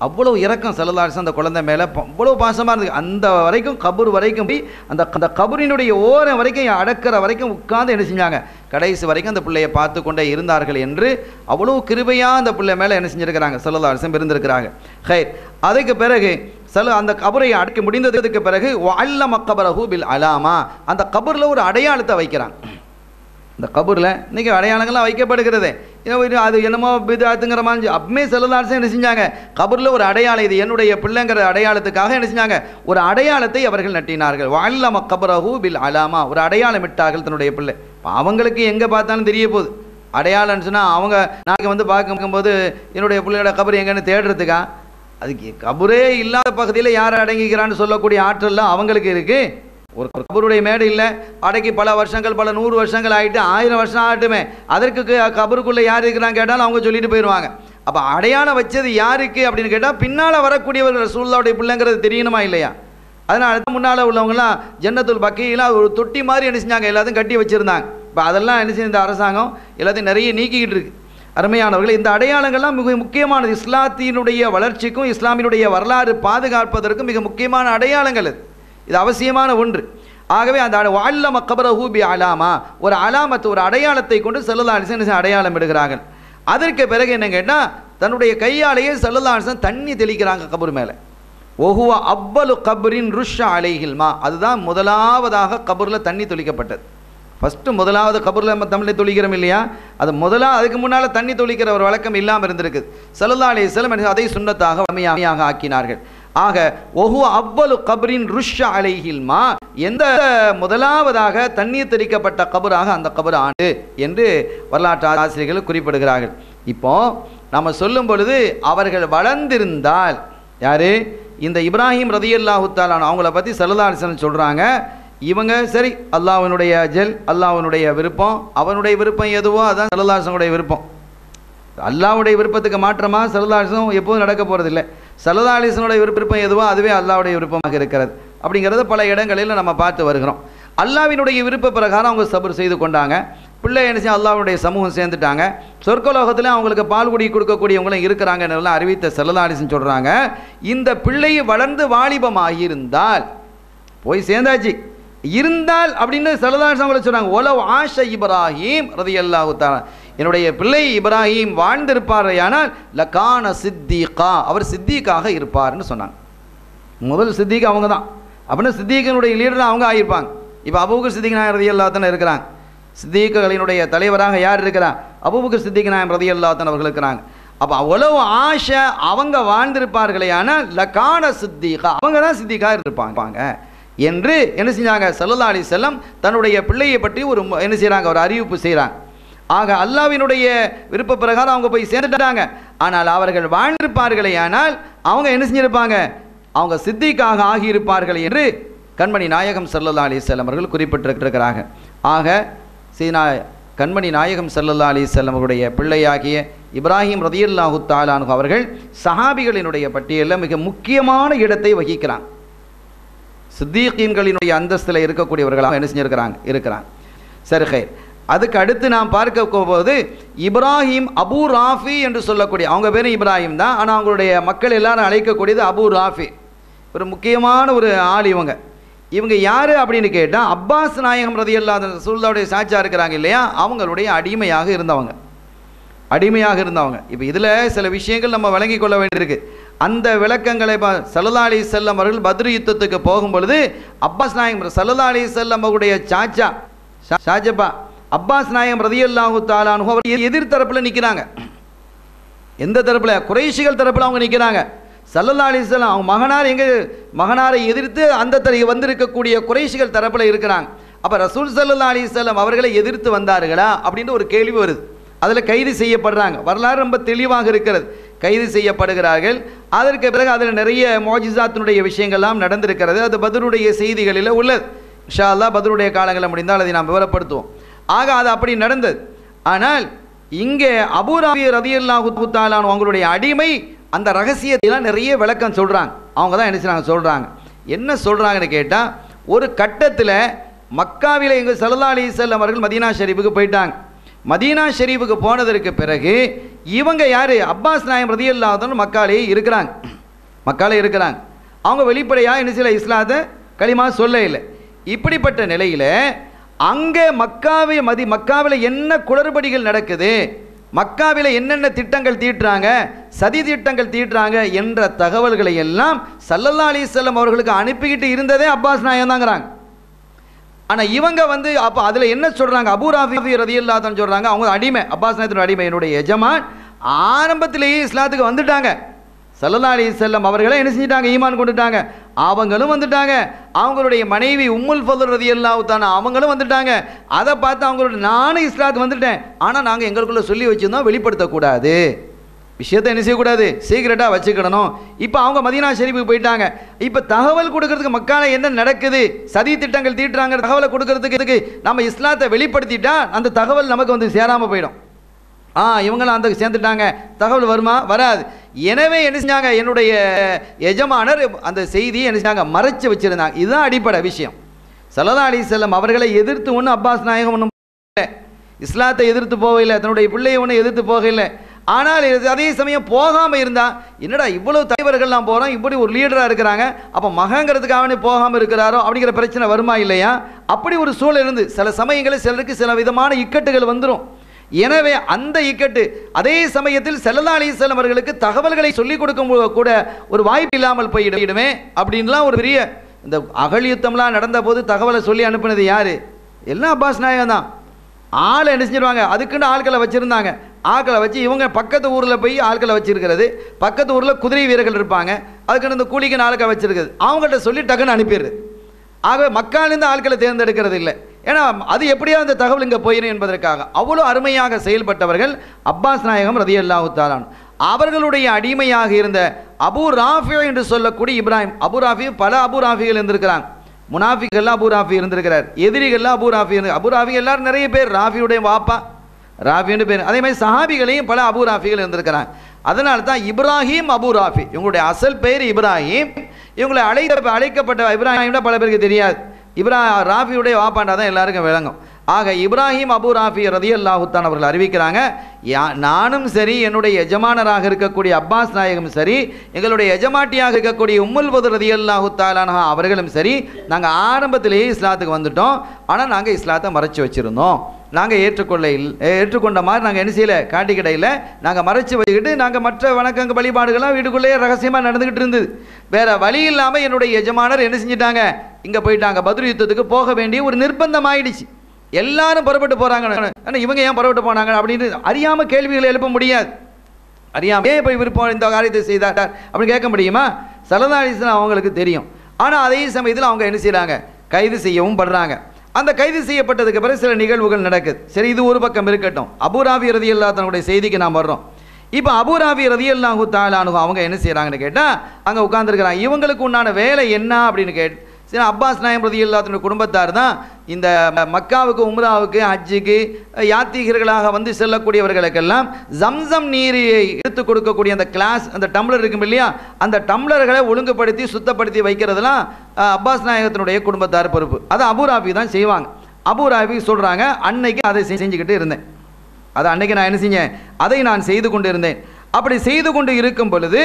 அவ்வளோ இறக்கம் செல்லதாரிசு அந்த குழந்தை மேலே அவ்வளோ பாசமாக இருந்தது அந்த வரைக்கும் கபூர் வரைக்கும் போய் அந்த அந்த கபூரினுடைய ஓரம் வரைக்கும் அடக்கிற வரைக்கும் உட்கார்ந்து என்ன செஞ்சாங்க கடைசி வரைக்கும் அந்த பிள்ளையை பார்த்து கொண்டே இருந்தார்கள் என்று அவ்வளோ கிருபையாக அந்த பிள்ளை மேலே என்ன செஞ்சிருக்கிறாங்க செல்லதாரிசம் இருந்திருக்கிறாங்க ஹைர் அதுக்கு பிறகு செல அந்த கபரை அடக்கி முடிந்ததுக்கு பிறகு அல்ல மக்கபரஹூ பில் அலாமா அந்த கபரில் ஒரு அடையாளத்தை வைக்கிறாங்க இந்த கபூரில் இன்றைக்கி அடையாளங்கள்லாம் வைக்கப்படுகிறது ஏன் இது அது என்னமோ பிதாத்துங்கிற மாதிரி அப்பமே செல்லதாரசம் என்ன செஞ்சாங்க கபூரில் ஒரு அடையாளம் இது என்னுடைய பிள்ளைங்கிற அடையாளத்துக்காக என்ன செஞ்சாங்க ஒரு அடையாளத்தை அவர்கள் நட்டினார்கள் வால்லாம கபரஹூ பில் அலாமா ஒரு அடையாளம் இட்டார்கள் தன்னுடைய பிள்ளை இப்ப அவங்களுக்கு எங்கே பார்த்தாலும் தெரிய போகுது அடையாளம்னு சொன்னால் அவங்க நாளைக்கு வந்து பார்க்கும்போது என்னுடைய பிள்ளையோட கபர் எங்கன்னு தேடுறதுக்கா அதுக்கு கபரே இல்லாத பகுதியில் யார் அடங்கிக்கிறான்னு சொல்லக்கூடிய ஆற்றல்லாம் அவங்களுக்கு இருக்குது ஒரு கபருடைய மேடை இல்லை அடக்கி பல வருஷங்கள் பல நூறு வருஷங்கள் ஆகிட்டு ஆயிரம் வருஷம் ஆகட்டுமே அதற்கு க- கபருக்குள்ளே யார் இருக்கிறாங்க கேட்டாலும் அவங்க சொல்லிட்டு போயிடுவாங்க அப்போ அடையாளம் வச்சது யாருக்கு அப்படின்னு கேட்டால் பின்னால் வரக்கூடியவர்கள் ரசூல்லாவுடைய பிள்ளைங்கிறது தெரியணுமா இல்லையா அதனால தான் முன்னால் உள்ளவங்கலாம் ஜன்னத்துல் பக்கையெல்லாம் ஒரு தொட்டி மாதிரி என்ன செஞ்சாங்க எல்லாத்தையும் கட்டி வச்சுருந்தாங்க இப்போ அதெல்லாம் என்ன செய்ய இந்த அரசாங்கம் எல்லாத்தையும் நிறைய நீக்கிக்கிட்டு இருக்கு அருமையானவர்கள் இந்த அடையாளங்கள்லாம் மிக முக்கியமானது இஸ்லாத்தினுடைய வளர்ச்சிக்கும் இஸ்லாமினுடைய வரலாறு பாதுகாப்பதற்கும் மிக முக்கியமான அடையாளங்கள் இது இது அவசியமான ஒன்று ஆகவே அந்த அல்லம கபர ஹூபி அலாமா ஒரு அலாமத்து ஒரு அடையாளத்தை கொண்டு செல்லலாலிசன் அடையாளம் இடுகிறார்கள் அதற்கு பிறகு என்ன கேட்டால் தன்னுடைய கையாலேயே செல்லலாலிசன் தண்ணி தெளிக்கிறாங்க கபர் மேலே ஒஹுவ அவ்வலு கபரின் ருஷ் அலைஹில்மா அதுதான் முதலாவதாக கபரில் தண்ணி தெளிக்கப்பட்டது ஃபஸ்ட்டு முதலாவது கபரில் நம்ம தமிழில் தொழிக்கிறோம் இல்லையா அது முதலாக அதுக்கு முன்னால் தண்ணி தொளிக்கிற ஒரு வழக்கம் இல்லாமல் இருந்திருக்குது சல்லா அலி செல்லம் அதை சுண்ணத்தாக வலிமையாக ஆக்கினார்கள் ஆக ஒஹு அவ்வலு கபரின் ருஷ் அலைஹில்மா எந்த முதலாவதாக தண்ணீர் தெளிக்கப்பட்ட கபராக அந்த கபர் ஆண்டு என்று வரலாற்று ஆசிரியர்கள் குறிப்பிடுகிறார்கள் இப்போ நம்ம சொல்லும் பொழுது அவர்கள் வளர்ந்திருந்தால் யாரு இந்த இப்ராஹிம் ரதியல்லாஹு தாலான் அவங்கள பற்றி சல்லதாலிசன் சொல்கிறாங்க இவங்க சரி அல்லாஹ்வினுடைய அஜல் அல்லாஹ்வினுடைய விருப்பம் அவனுடைய விருப்பம் எதுவோ அதான் சல்லதாசனுடைய விருப்பம் அல்லாஹ்வுடைய விருப்பத்துக்கு மாற்றமா சல்லதாலிசம் எப்போதும் நடக்க போகிறதில்ல சல்லதாலிசனுடைய விருப்பம் எதுவோ அதுவே அல்லாஹ்வுடைய விருப்பமாக இருக்கிறது அப்படிங்கிறத பல இடங்களில் நம்ம பார்த்து வருகிறோம் அல்லாஹ்வினுடைய விருப்ப பிரகாரம் அவங்க சபர் செய்து கொண்டாங்க பிள்ளை என்ன செய்ய அல்லாஹ்வுடைய சமூகம் சேர்ந்துட்டாங்க சொர்க்கலோகத்தில் அவங்களுக்கு பால் குடி கொடுக்கக்கூடியவங்களும் இருக்கிறாங்கன்னு அறிவித்த செல்லதாலிசன் சொல்கிறாங்க இந்த பிள்ளை வளர்ந்து வாலிபமாகி இருந்தால் போய் சேர்ந்தாச்சு இருந்தால் அப்படின்னு செல்லதாலிசன் அவங்களை சொன்னாங்க ஒலவ் ஆஷ இப்ராஹிம் ரதி அல்லாஹு என்னுடைய பிள்ளை இப்ராஹிம் வாழ்ந்திருப்பாரையானால் லகான சித்திகா அவர் சித்திகாக இருப்பார்னு சொன்னாங்க முதல் சித்திக் அவங்க தான் அப்படின்னா சித்திகனுடைய லீடர் அவங்க ஆகியிருப்பாங்க இப்போ அபூபக்கர் சித்திக் நாயகம் ரதி தானே இருக்கிறாங்க சித்திகளினுடைய தலைவராக யார் இருக்கிறார் அபூபக்கர் சித்திக் நாயம் ரதி அல்லாத்தன் அவர்கள் இருக்கிறாங்க அப்போ அவ்வளவு ஆசை அவங்க வாழ்ந்திருப்பார்களே ஆனால் லக்கான சித்திகா அவங்க தான் சித்திகா இருப்பாங்க என்று என்ன செஞ்சாங்க சல்லல்லா அலி செல்லம் தன்னுடைய பிள்ளையை பற்றி ஒரு மு- என்ன செய்கிறாங்க ஒரு அறிவிப்பு செய்கிறாங்க ஆக அல்லாவினுடைய விருப்ப பிரகாரம் அவங்க போய் சேர்ந்துட்டாங்க ஆனால் அவர்கள் வாழ்ந்திருப்பார்களே ஆனால் அவங்க என்ன செஞ்சிருப்பாங்க அவங்க சித்திக்காக ஆகியிருப்பார்கள் என்று கண்மணி நாயகம் சல்லல்லா அலிசல்லம் அவர்கள் குறிப்பிட்டிருக்கிறாங்க ஆக சீனா கண்மணி நாயகம் சல்லல்லா அலிசல்லம் அவருடைய பிள்ளையாகிய இப்ராஹிம் ரதியுல்லாஹு தாலானு அவர்கள் சஹாபிகளினுடைய பட்டியலில் மிக முக்கியமான இடத்தை வகிக்கிறாங்க சித்தீக்கீன்களினுடைய அந்தஸ்தில் இருக்கக்கூடியவர்களாக என்ன செஞ்சிருக்கிறாங்க இருக்கிறாங்க சரி ஹைர் அதுக்கு அடுத்து நாம் பார்க்க போகும்போது இப்ராஹிம் அபு ராஃபி என்று சொல்லக்கூடிய அவங்க பேரும் இப்ராஹிம் தான் ஆனால் அவங்களுடைய மக்கள் எல்லாரும் அழைக்கக்கூடியது அபு ராஃபி ஒரு முக்கியமான ஒரு ஆள் இவங்க இவங்க யார் அப்படின்னு கேட்டால் அப்பாஸ் நாயகம் ரதியல்லாத சூழ்நிலையுடைய சாட்சியாக இருக்கிறாங்க இல்லையா அவங்களுடைய அடிமையாக இருந்தவங்க அடிமையாக இருந்தவங்க இப்போ இதில் சில விஷயங்கள் நம்ம விளங்கி கொள்ள வேண்டியிருக்கு அந்த விளக்கங்களை ப- சல்லல்லா அலி செல்லம் அவர்கள் பத்ரு யுத்தத்துக்கு போகும் பொழுது அப்பாஸ் நாயகம் சல்லல்லா அலி செல்லம் அவருடைய சாச்சா ஷா- ஷாஜப்பா அப்பாஸ் நாயகம் ரதியல்லாஹு தாலானு அவர் எதிர் தரப்பில் நிற்கிறாங்க எந்த தரப்பில் குறைஷிகள் தரப்பில் அவங்க நிற்கிறாங்க சல்லல்லா அலிஸ்லாம் அவங்க மகனார் எங்கே மகனாரை எதிர்த்து அந்த தர வந்திருக்கக்கூடிய குறைஷிகள் தரப்பில் இருக்கிறாங்க அப்போ ரசூல் சல்லல்லா அலிஸ்லாம் அவர்களை எதிர்த்து வந்தார்களா அப்படின்ற ஒரு கேள்வி வருது அதில் கைது செய்யப்படுறாங்க வரலாறு ரொம்ப தெளிவாக இருக்கிறது கைது செய்யப்படுகிறார்கள் அதற்கு பிறகு அதில் நிறைய மோஜிசாத்தினுடைய விஷயங்கள்லாம் நடந்திருக்கிறது அது பதருடைய செய்திகளில் உள்ளது இன்ஷா அல்லாஹ் பதருடைய காலங்களில் முடிந்தால் அதை நாம் விவரப்படுத்துவோம் ஆக அது அப்படி நடந்தது ஆனால் இங்கே அபூராபி ரதியல்லாஹு தாலான் அவங்களுடைய அடிமை அந்த ரகசியத்தைலாம் நிறைய விளக்கம் சொல்கிறாங்க அவங்க தான் என்ன செய்றாங்க சொல்கிறாங்க என்ன சொல்கிறாங்கன்னு கேட்டால் ஒரு கட்டத்தில் மக்காவில் எங்கள் சல்லா அலிசல்லம் அவர்கள் மதீனா ஷெரீஃபுக்கு போயிட்டாங்க மதீனா ஷெரீஃபுக்கு போனதற்கு பிறகு இவங்க யார் அப்பாஸ் நாயம் ரதி இல்லாதவங்க மக்காலே இருக்கிறாங்க மக்காலே இருக்கிறாங்க அவங்க வெளிப்படையாக என்ன சில இஸ்லாத்தை களிமா சொல்ல இல்லை இப்படிப்பட்ட நிலையில் அங்கே மக்காவை மதி மக்காவில் என்ன குளறுபடிகள் நடக்குது மக்காவில் என்னென்ன திட்டங்கள் தீட்டுறாங்க சதி திட்டங்கள் தீட்டுறாங்க என்ற தகவல்களை எல்லாம் சல்லல்லா அலிசல்லம் அவர்களுக்கு அனுப்பிக்கிட்டு இருந்ததே அப்பாஸ் நாயம் தாங்கிறாங்க ஆனால் இவங்க வந்து அப்போ அதில் என்ன சொல்கிறாங்க அபூ ராஃபி ரதி இல்லாதன்னு சொல்கிறாங்க அவங்க அடிமை அப்பாஸ் நாயத்தின் அடிமை என்னுடைய எஜமான் ஆரம்பத்திலேயே இஸ்லாத்துக்கு வந்துட்டாங்க சல்லல்லா அலி செல்லம் அவர்களே என்ன செஞ்சிட்டாங்க ஈமான் கொண்டுட்டாங்க அவங்களும் வந்துட்டாங்க அவங்களுடைய மனைவி உம்முல் ஃபதுல் ரதி தானே அவங்களும் வந்துட்டாங்க அதை பார்த்து அவங்களோட நானும் இஸ்லாத்துக்கு வந்துட்டேன் ஆனால் நாங்கள் எங்களுக்குள்ள சொல்லி வச்சுருந்தோம் வெளிப்படுத்தக்கூடாது விஷயத்தை என்ன செய்யக்கூடாது சீக்கிரட்டாக வச்சுக்கிடணும் இப்போ அவங்க மதீனா ஷெரீஃபுக்கு போயிட்டாங்க இப்போ தகவல் கொடுக்கறதுக்கு மக்கால என்ன நடக்குது சதி திட்டங்கள் தீட்டுறாங்க தகவலை கொடுக்கறதுக்கு இதுக்கு நம்ம இஸ்லாத்தை வெளிப்படுத்திட்டா அந்த தகவல் நமக்கு வந்து சேராமல் போயிடும் ஆ இவங்களும் அந்த சேர்ந்துட்டாங்க தகவல் வருமா வராது எனவே என்ன செஞ்சாங்க என்னுடைய எஜமானர் அந்த செய்தியை என்ன செஞ்சாங்க மறைச்சு வச்சிருந்தாங்க இதுதான் அடிப்படை விஷயம் சல்லா அலி செல்லம் அவர்களை எதிர்த்து ஒன்றும் அப்பாஸ் நாயகம் ஒன்றும் இஸ்லாத்தை எதிர்த்து போகவில்லை தன்னுடைய பிள்ளையை ஒன்றும் எதிர்த்து போகவில்லை ஆனால் இது அதே சமயம் போகாமல் இருந்தா என்னடா இவ்வளவு தலைவர்கள்லாம் போகிறோம் இப்படி ஒரு லீடராக இருக்கிறாங்க அப்போ மகங்கிறதுக்காகவே போகாமல் இருக்கிறாரோ அப்படிங்கிற பிரச்சனை வருமா இல்லையா அப்படி ஒரு சூழல் இருந்து சில சமயங்களில் சிலருக்கு சில விதமான இக்கட்டுகள் வந்துடும் எனவே அந்த இக்கட்டு அதே சமயத்தில் செல்லல்லா அலிஸ்லாம் அவர்களுக்கு தகவல்களை சொல்லிக் கொடுக்கும் கூட ஒரு வாய்ப்பு இல்லாமல் போயிடுமே அப்படின்லாம் ஒரு பெரிய இந்த அகல் யுத்தம்லாம் நடந்த போது தகவலை சொல்லி அனுப்பினது யாரு எல்லாம் அப்பாஸ் நாயகம் தான் ஆளை என்ன செஞ்சிருவாங்க அதுக்குன்னு ஆட்களை வச்சுருந்தாங்க ஆட்களை வச்சு இவங்க பக்கத்து ஊரில் போய் ஆட்களை வச்சிருக்கிறது பக்கத்து ஊரில் குதிரை வீரர்கள் இருப்பாங்க அதுக்குன்னு இந்த கூலிக்கு ஆட்களை வச்சிருக்குது அவங்கள்ட்ட சொல்லி டக்குன்னு அனுப்பிடுது ஆகவே மக்காலிருந்து ஆட்களை தேர்ந்தெடுக்கிறது இல்லை ஏன்னா அது எப்படியா அந்த தகவல் இங்கே போயிடும் என்பதற்காக அவ்வளோ அருமையாக செயல்பட்டவர்கள் அப்பாஸ் நாயகம் ரதி அல்லாஹு தாலான் அவர்களுடைய அடிமையாக இருந்த அபு ராஃபி என்று சொல்லக்கூடிய இப்ராஹிம் அபு ராஃபி பல அபு ராஃபிகள் இருந்திருக்கிறாங்க முனாஃபிகள்லாம் அபு ராஃபி இருந்திருக்கிறார் எதிரிகள்லாம் அபு ராஃபி இருந்து அபு ராஃபி எல்லாரும் நிறைய பேர் ராஃபியுடைய வாப்பா ராஃபின்னு பேர் அதே மாதிரி சஹாபிகளையும் பல அபு ராஃபிகள் இருந்திருக்கிறாங்க அதனால தான் இப்ராஹிம் அபு ராஃபி இவங்களுடைய அசல் பெயர் இப்ராஹிம் இவங்களை அழைக்க அழைக்கப்பட்ட இப்ராஹிம் பல பேருக்கு தெரியாது இப்ரா ராஃபியுடைய வாப்பாண்டா தான் எல்லாருக்கும் விளங்கும் ஆக இப்ராஹிம் அபு ராஃபி ரதி அல்லாஹுத்தான் அவர்கள் அறிவிக்கிறாங்க யா நானும் சரி என்னுடைய எஜமானராக இருக்கக்கூடிய அப்பாஸ் நாயகம் சரி எங்களுடைய எஜமாட்டியாக இருக்கக்கூடிய உம்முல் பது ரதி அல்லாஹுத்தாலான அவர்களும் சரி நாங்கள் ஆரம்பத்திலேயே இஸ்லாத்துக்கு வந்துட்டோம் ஆனால் நாங்கள் இஸ்லாத்தை மறைச்சு வச்சுருந்தோம் நாங்கள் ஏற்றுக்கொள்ள இல் ஏற்றுக்கொண்ட மாதிரி நாங்கள் என்ன செய்யலை காட்டிக்கிடையில் நாங்கள் மறைச்சு வச்சுக்கிட்டு நாங்கள் மற்ற வணக்கங்க வழிபாடுகள்லாம் வீட்டுக்குள்ளேயே ரகசியமாக நடந்துக்கிட்டு இருந்தது வேறு வழி இல்லாமல் என்னுடைய எஜமானர் என்ன செஞ்சிட்டாங்க இங்கே போயிட்டாங்க பத்ரு யுத்தத்துக்கு போக வேண்டிய ஒரு நிர்பந்தம் ஆயிடுச்சு எல்லாரும் புறப்பட்டு போகிறாங்க ஆனால் இவங்க ஏன் புறப்பட்டு போனாங்க அப்படின்னு அறியாமல் கேள்விகளை எழுப்ப முடியாது அறியாமல் ஏன் இப்போ இவர் போ இந்த காரியத்தை செய்தார் அப்படின்னு கேட்க முடியுமா சலதாரிசன் அவங்களுக்கு தெரியும் ஆனால் அதே சமயத்தில் அவங்க என்ன செய்கிறாங்க கைது செய்யவும் படுறாங்க அந்த கைது செய்யப்பட்டதுக்கு பிறகு சில நிகழ்வுகள் நடக்குது சரி இது ஒரு பக்கம் இருக்கட்டும் அபுராபி ரதி தன்னுடைய செய்திக்கு நாம் வர்றோம் இப்போ அபுராபி ரதி அல்லாஹு தாலானு அவங்க என்ன செய்கிறாங்கன்னு கேட்டால் அங்கே உட்காந்துருக்கிறாங்க இவங்களுக்கு உண்டான வேலை என்ன அப்படின்னு கேட்டு சரி அப்பாஸ் நாயம் ரதி அல்லாத்தனுடைய குடும்பத்தார் தான் இந்த மக்காவுக்கு உம்ராவுக்கு ஹஜ்ஜுக்கு யாத்திரிகர்களாக வந்து செல்லக்கூடியவர்களுக்கெல்லாம் ஜம்சம் நீரை எடுத்து கொடுக்கக்கூடிய அந்த கிளாஸ் அந்த டம்ளர் இருக்கும் இல்லையா அந்த டம்ளர்களை ஒழுங்குபடுத்தி சுத்தப்படுத்தி வைக்கிறதுலாம் அப்பாஸ் நாயகத்தினுடைய குடும்பத்தார் பொறுப்பு அதை அபுராபி தான் செய்வாங்க அபுராபி சொல்கிறாங்க அன்னைக்கு அதை செஞ்சுக்கிட்டு இருந்தேன் அதை அன்னைக்கு நான் என்ன செஞ்சேன் அதை நான் செய்து கொண்டு இருந்தேன் அப்படி செய்து கொண்டு இருக்கும் பொழுது